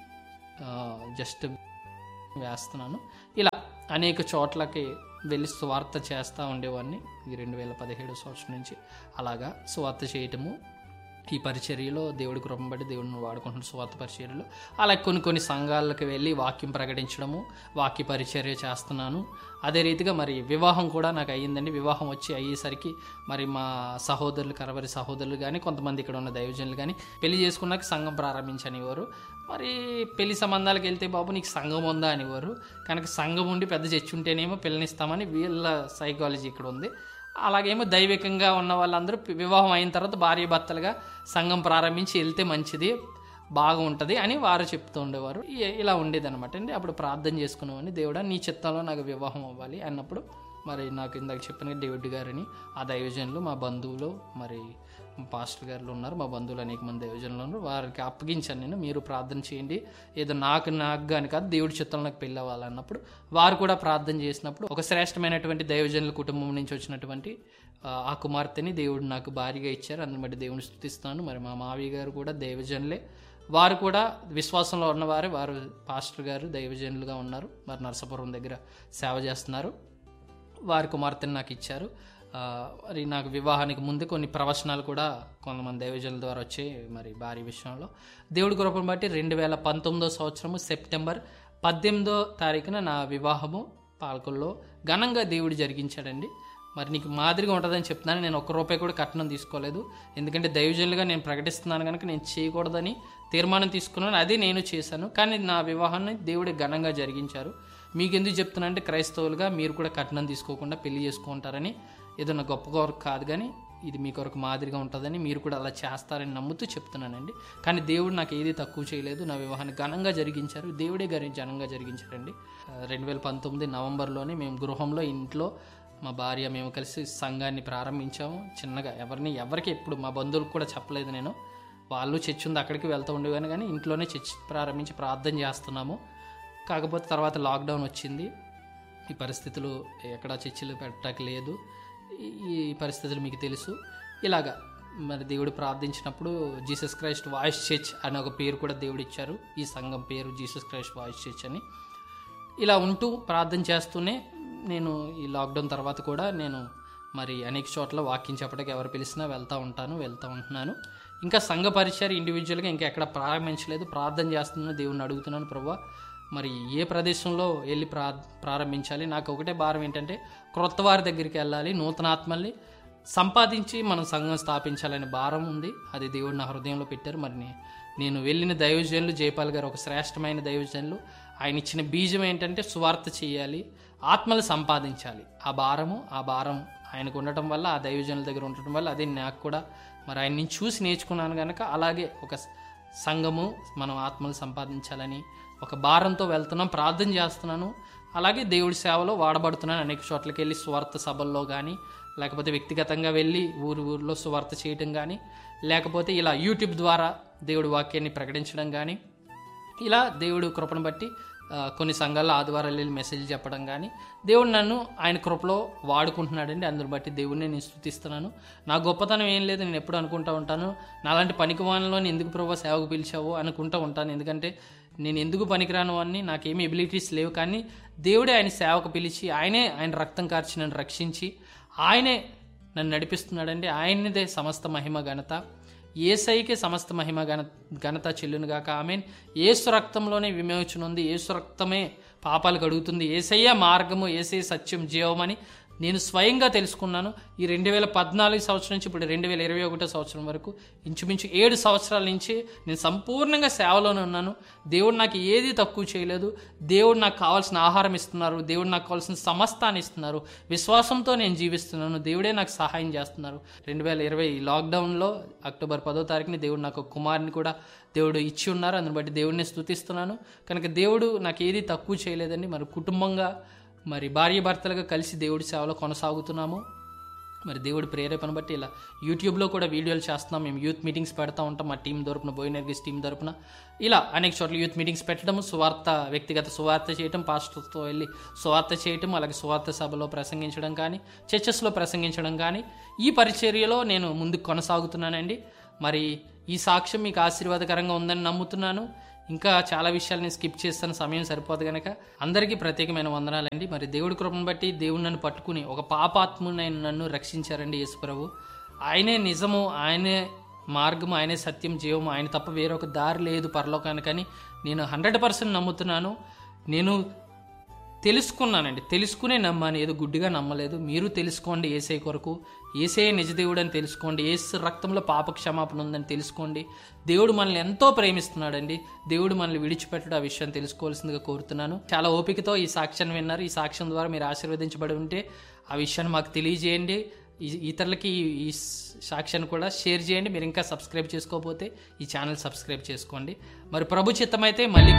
జస్ట్ వేస్తున్నాను ఇలా అనేక చోట్లకి వెళ్ళి సువార్త చేస్తూ ఉండేవాడిని ఈ రెండు వేల పదిహేడు సంవత్సరం నుంచి అలాగా సువార్త చేయటము ఈ పరిచర్యలో దేవుడి కృపను బట్టి దేవుడిని వాడుకుంటున్న సువార్త పరిచర్యలో అలా కొన్ని కొన్ని సంఘాలకు వెళ్ళి వాక్యం ప్రకటించడము వాక్య పరిచర్య చేస్తున్నాను అదే రీతిగా మరి వివాహం కూడా నాకు అయ్యిందండి వివాహం వచ్చి అయ్యేసరికి మరి మా సహోదరులు కరవరి సహోదరులు కానీ కొంతమంది ఇక్కడ ఉన్న దైవజనులు కానీ పెళ్లి చేసుకున్నాక సంఘం ప్రారంభించనివారు మరి పెళ్లి సంబంధాలకు వెళ్తే బాబు నీకు సంఘం ఉందా అనేవారు కనుక సంఘం ఉండి పెద్ద చర్చి ఉంటేనేమో పిల్లనిస్తామని వీళ్ళ సైకాలజీ ఇక్కడ ఉంది అలాగేమో దైవికంగా ఉన్న వాళ్ళందరూ పి- వివాహం అయిన తర్వాత భార్య భర్తలుగా సంఘం ప్రారంభించి వెళ్తే మంచిది బాగా ఉంటుంది అని వారు చెప్తూ ఉండేవారు ఇ- ఇలా ఉండేది అనమాట అండి అప్పుడు ప్రార్థన చేసుకునేవాడిని దేవుడా నీ చిత్తంలో నాకు వివాహం అవ్వాలి అన్నప్పుడు మరి నాకు ఇందాక చెప్పిన డేవిడ్ గారిని ఆ దైవజనులు మా బంధువులు మరి పాస్టర్ గారు ఉన్నారు మా బంధువులు అనేక మంది దైవజనులు ఉన్నారు వారికి అప్పగించాను నేను మీరు ప్రార్థన చేయండి ఏదో నాకు నాకు కానీ కాదు దేవుడి చిత్తంలో నాకు పెళ్ళి అవ్వాలన్నప్పుడు వారు కూడా ప్రార్థన చేసినప్పుడు ఒక శ్రేష్టమైనటువంటి దైవజనుల కుటుంబం నుంచి వచ్చినటువంటి ఆ, ఆ కుమార్తెని దేవుడు నాకు భారీగా ఇచ్చారు అందుని బట్టి దేవుని స్థుతిస్తాను మరి మా మావయ్య గారు కూడా దైవజనులే వారు కూడా విశ్వాసంలో ఉన్నవారే వారు పాస్టర్ గారు దైవజనులుగా ఉన్నారు మరి నరసాపురం దగ్గర సేవ చేస్తున్నారు వారి కుమార్తెని నాకు ఇచ్చారు ఆ, మరి నాకు వివాహానికి ముందే కొన్ని ప్రవచనాలు కూడా కొంతమంది దైవజనుల ద్వారా వచ్చాయి మరి భారీ విషయంలో దేవుడి కృపను బట్టి రెండు వేల పంతొమ్మిదో సంవత్సరము సెప్టెంబర్ పద్దెనిమిదో తారీఖున నా వివాహము పాలకుల్లో ఘనంగా దేవుడు జరిగించాడండి మరి నీకు మాదిరిగా ఉంటుందని చెప్తున్నాను నేను ఒక్క రూపాయి కూడా కట్నం తీసుకోలేదు ఎందుకంటే దైవజనులుగా నేను ప్రకటిస్తున్నాను కనుక నేను చేయకూడదని తీర్మానం తీసుకున్నాను అదే నేను చేశాను కానీ నా వివాహాన్ని దేవుడు ఘనంగా జరిగించారు మీకు ఎందుకు చెప్తున్నా అంటే క్రైస్తవులుగా మీరు కూడా కట్నం తీసుకోకుండా పెళ్లి చేసుకుంటారని ఏదో నా గొప్ప కొరకు కాదు కానీ ఇది మీ కొరకు మాదిరిగా ఉంటుందని మీరు కూడా అలా చేస్తారని నమ్ముతూ చెప్తున్నానండి కానీ దేవుడు నాకు ఏది తక్కువ చేయలేదు నా వివాహాన్ని ఘనంగా జరిగించారు దేవుడే గారి ఘనంగా జరిగించారండి రెండు వేల పంతొమ్మిది నవంబర్లోనే మేము గృహంలో ఇంట్లో మా భార్య మేము కలిసి సంఘాన్ని ప్రారంభించాము చిన్నగా ఎవరిని ఎవరికి ఎప్పుడు మా బంధువులకు కూడా చెప్పలేదు నేను వాళ్ళు చర్చ్ ఉంది అక్కడికి వెళ్తూ ఉండేవాను కానీ ఇంట్లోనే చర్చ్ ప్రారంభించి ప్రార్థన చేస్తున్నాము కాకపోతే తర్వాత లాక్డౌన్ వచ్చింది ఈ పరిస్థితులు ఎక్కడ చర్చిలు పెట్టడానికి లేదు ఈ- ఈ పరిస్థితులు మీకు తెలుసు ఇలాగా మరి దేవుడు ప్రార్థించినప్పుడు జీసస్ క్రైస్ట్ వాయిస్ చర్చ్ అనే ఒక పేరు కూడా దేవుడు ఇచ్చారు ఈ సంఘం పేరు జీసస్ క్రైస్ట్ వాయిస్ చర్చ్ అని ఇలా ఉంటూ ప్రార్థన చేస్తూనే నేను ఈ లాక్డౌన్ తర్వాత కూడా నేను మరి అనేక చోట్ల వాక్యం చెప్పడానికి ఎవరు పిలిచినా వెళ్తూ ఉంటాను వెళ్తూ ఉంటున్నాను ఇంకా సంఘ పరిచయం ఇండివిజువల్గా ఇంకా ఎక్కడ ప్రారంభించలేదు ప్రార్థన చేస్తున్నాను దేవుణ్ణి అడుగుతున్నాను ప్రభా మరి ఏ ప్రదేశంలో వెళ్ళి ప్రా ప్రారంభించాలి నాకు ఒకటే భారం ఏంటంటే క్రొత్త వారి దగ్గరికి వెళ్ళాలి నూతన ఆత్మల్ని సంపాదించి మనం సంఘం స్థాపించాలనే భారం ఉంది అది దేవుడు నా హృదయంలో పెట్టారు మరి నే- నేను వెళ్ళిన దైవజనులు జయపాల్ గారు ఒక శ్రేష్టమైన దైవజనులు ఆయన ఇచ్చిన బీజం ఏంటంటే సువార్త చేయాలి ఆత్మలు సంపాదించాలి ఆ భారము ఆ భారం ఆయనకు ఉండటం వల్ల ఆ దైవజనుల దగ్గర ఉండటం వల్ల అదే నాకు కూడా మరి ఆయన నేను చూసి నేర్చుకున్నాను కనుక అలాగే ఒక సంఘము మనం ఆత్మలు సంపాదించాలని ఒక భారంతో వెళ్తున్నాం ప్రార్థన చేస్తున్నాను అలాగే దేవుడి సేవలో వాడబడుతున్నాను అనేక చోట్లకి వెళ్ళి స్వార్థ సభల్లో కానీ లేకపోతే వ్యక్తిగతంగా వెళ్ళి ఊరు ఊరిలో సువార్త చేయటం కానీ లేకపోతే ఇలా యూట్యూబ్ ద్వారా దేవుడి వాక్యాన్ని ప్రకటించడం కానీ ఇలా దేవుడు కృపను బట్టి ఆ, కొన్ని సంఘాల్లో ఆదివారాలు వెళ్ళి మెసేజ్ చెప్పడం కానీ దేవుడు నన్ను ఆయన కృపలో వాడుకుంటున్నాడండి అందుని బట్టి దేవుడిని నేను స్థుతిస్తున్నాను నా గొప్పతనం ఏం లేదు నేను ఎప్పుడు అనుకుంటా ఉంటాను నాలాంటి పనికి వానలో ఎందుకు ప్రభావ సేవకు పిలిచావు అనుకుంటూ ఉంటాను ఎందుకంటే నేను ఎందుకు పనికిరాను అని నాకేమీ ఎబిలిటీస్ లేవు కానీ దేవుడే ఆయన సేవకు పిలిచి ఆయనే ఆయన రక్తం కార్చి నన్ను రక్షించి ఆయనే నన్ను నడిపిస్తున్నాడండి ఆయనదే సమస్త మహిమ ఘనత ఏసైకే సమస్త మహిమ ఘన ఘనత చెల్లునుగాక ఆమెన్ ఏసు రక్తంలోనే విమోచన ఉంది ఏసు రక్తమే పాపాలు కడుగుతుంది ఏసయ్య మార్గము ఏసై సత్యం జీవమని నేను స్వయంగా తెలుసుకున్నాను ఈ రెండు వేల పద్నాలుగు సంవత్సరం నుంచి ఇప్పుడు రెండు వేల ఇరవై ఒకటో సంవత్సరం వరకు ఇంచుమించు ఏడు సంవత్సరాల నుంచి నేను సంపూర్ణంగా సేవలోనే ఉన్నాను దేవుడు నాకు ఏది తక్కువ చేయలేదు దేవుడు నాకు కావాల్సిన ఆహారం ఇస్తున్నారు దేవుడు నాకు కావాల్సిన సమస్తాన్ని ఇస్తున్నారు విశ్వాసంతో నేను జీవిస్తున్నాను దేవుడే నాకు సహాయం చేస్తున్నారు రెండు వేల ఇరవై లాక్డౌన్లో అక్టోబర్ పదో తారీఖుని దేవుడు నాకు ఒక కుమారుని కూడా దేవుడు ఇచ్చి ఉన్నారు అందుని బట్టి దేవుడిని స్తుతిస్తున్నాను కనుక దేవుడు నాకు ఏది తక్కువ చేయలేదండి మరి కుటుంబంగా మరి భార్య భర్తలుగా కలిసి దేవుడి సేవలో కొనసాగుతున్నాము మరి దేవుడి ప్రేరేపణ బట్టి ఇలా యూట్యూబ్లో కూడా వీడియోలు చేస్తున్నాం మేము యూత్ మీటింగ్స్ పెడతా ఉంటాం మా టీం తరపున బోయినర్గిస్ టీం తరపున ఇలా అనేక చోట్ల యూత్ మీటింగ్స్ పెట్టడం సువార్త వ్యక్తిగత సువార్త చేయటం పాస్టర్తో వెళ్ళి సువార్త చేయటం అలాగే సువార్త సభలో ప్రసంగించడం కానీ చర్చెస్లో ప్రసంగించడం కానీ ఈ పరిచర్యలో నేను ముందుకు కొనసాగుతున్నానండి మరి ఈ సాక్ష్యం మీకు ఆశీర్వాదకరంగా ఉందని నమ్ముతున్నాను ఇంకా చాలా విషయాలు నేను స్కిప్ చేస్తాను సమయం సరిపోదు కనుక అందరికీ ప్రత్యేకమైన వందనాలండి మరి దేవుడి కృపను బట్టి దేవుడు నన్ను పట్టుకుని ఒక పాపాత్మునైన నన్ను రక్షించారండి యేసుప్రభు ఆయనే నిజము ఆయనే మార్గము ఆయనే సత్యం జీవము ఆయన తప్ప వేరొక దారి లేదు పరలోకానికని నేను హండ్రెడ్ పర్సెంట్ నమ్ముతున్నాను నేను తెలుసుకున్నానండి తెలుసుకునే నమ్మాను ఏదో గుడ్డిగా నమ్మలేదు మీరు తెలుసుకోండి ఏసై కొరకు ఏసే నిజదేవుడు అని తెలుసుకోండి ఏసు రక్తంలో పాప క్షమాపణ ఉందని తెలుసుకోండి దేవుడు మనల్ని ఎంతో ప్రేమిస్తున్నాడండి దేవుడు మనల్ని విడిచిపెట్టడం ఆ విషయం తెలుసుకోవాల్సిందిగా కోరుతున్నాను చాలా ఓపికతో ఈ సాక్ష్యాన్ని విన్నారు ఈ సాక్ష్యం ద్వారా మీరు ఆశీర్వదించబడి ఉంటే ఆ విషయాన్ని మాకు తెలియజేయండి ఈ- ఇతరులకి ఈ- ఈ సాక్ష్యాన్ని కూడా షేర్ చేయండి మీరు ఇంకా సబ్స్క్రైబ్ చేసుకోకపోతే ఈ ఛానల్ సబ్స్క్రైబ్ చేసుకోండి మరి ప్రభు చిత్తమైతే మళ్ళీ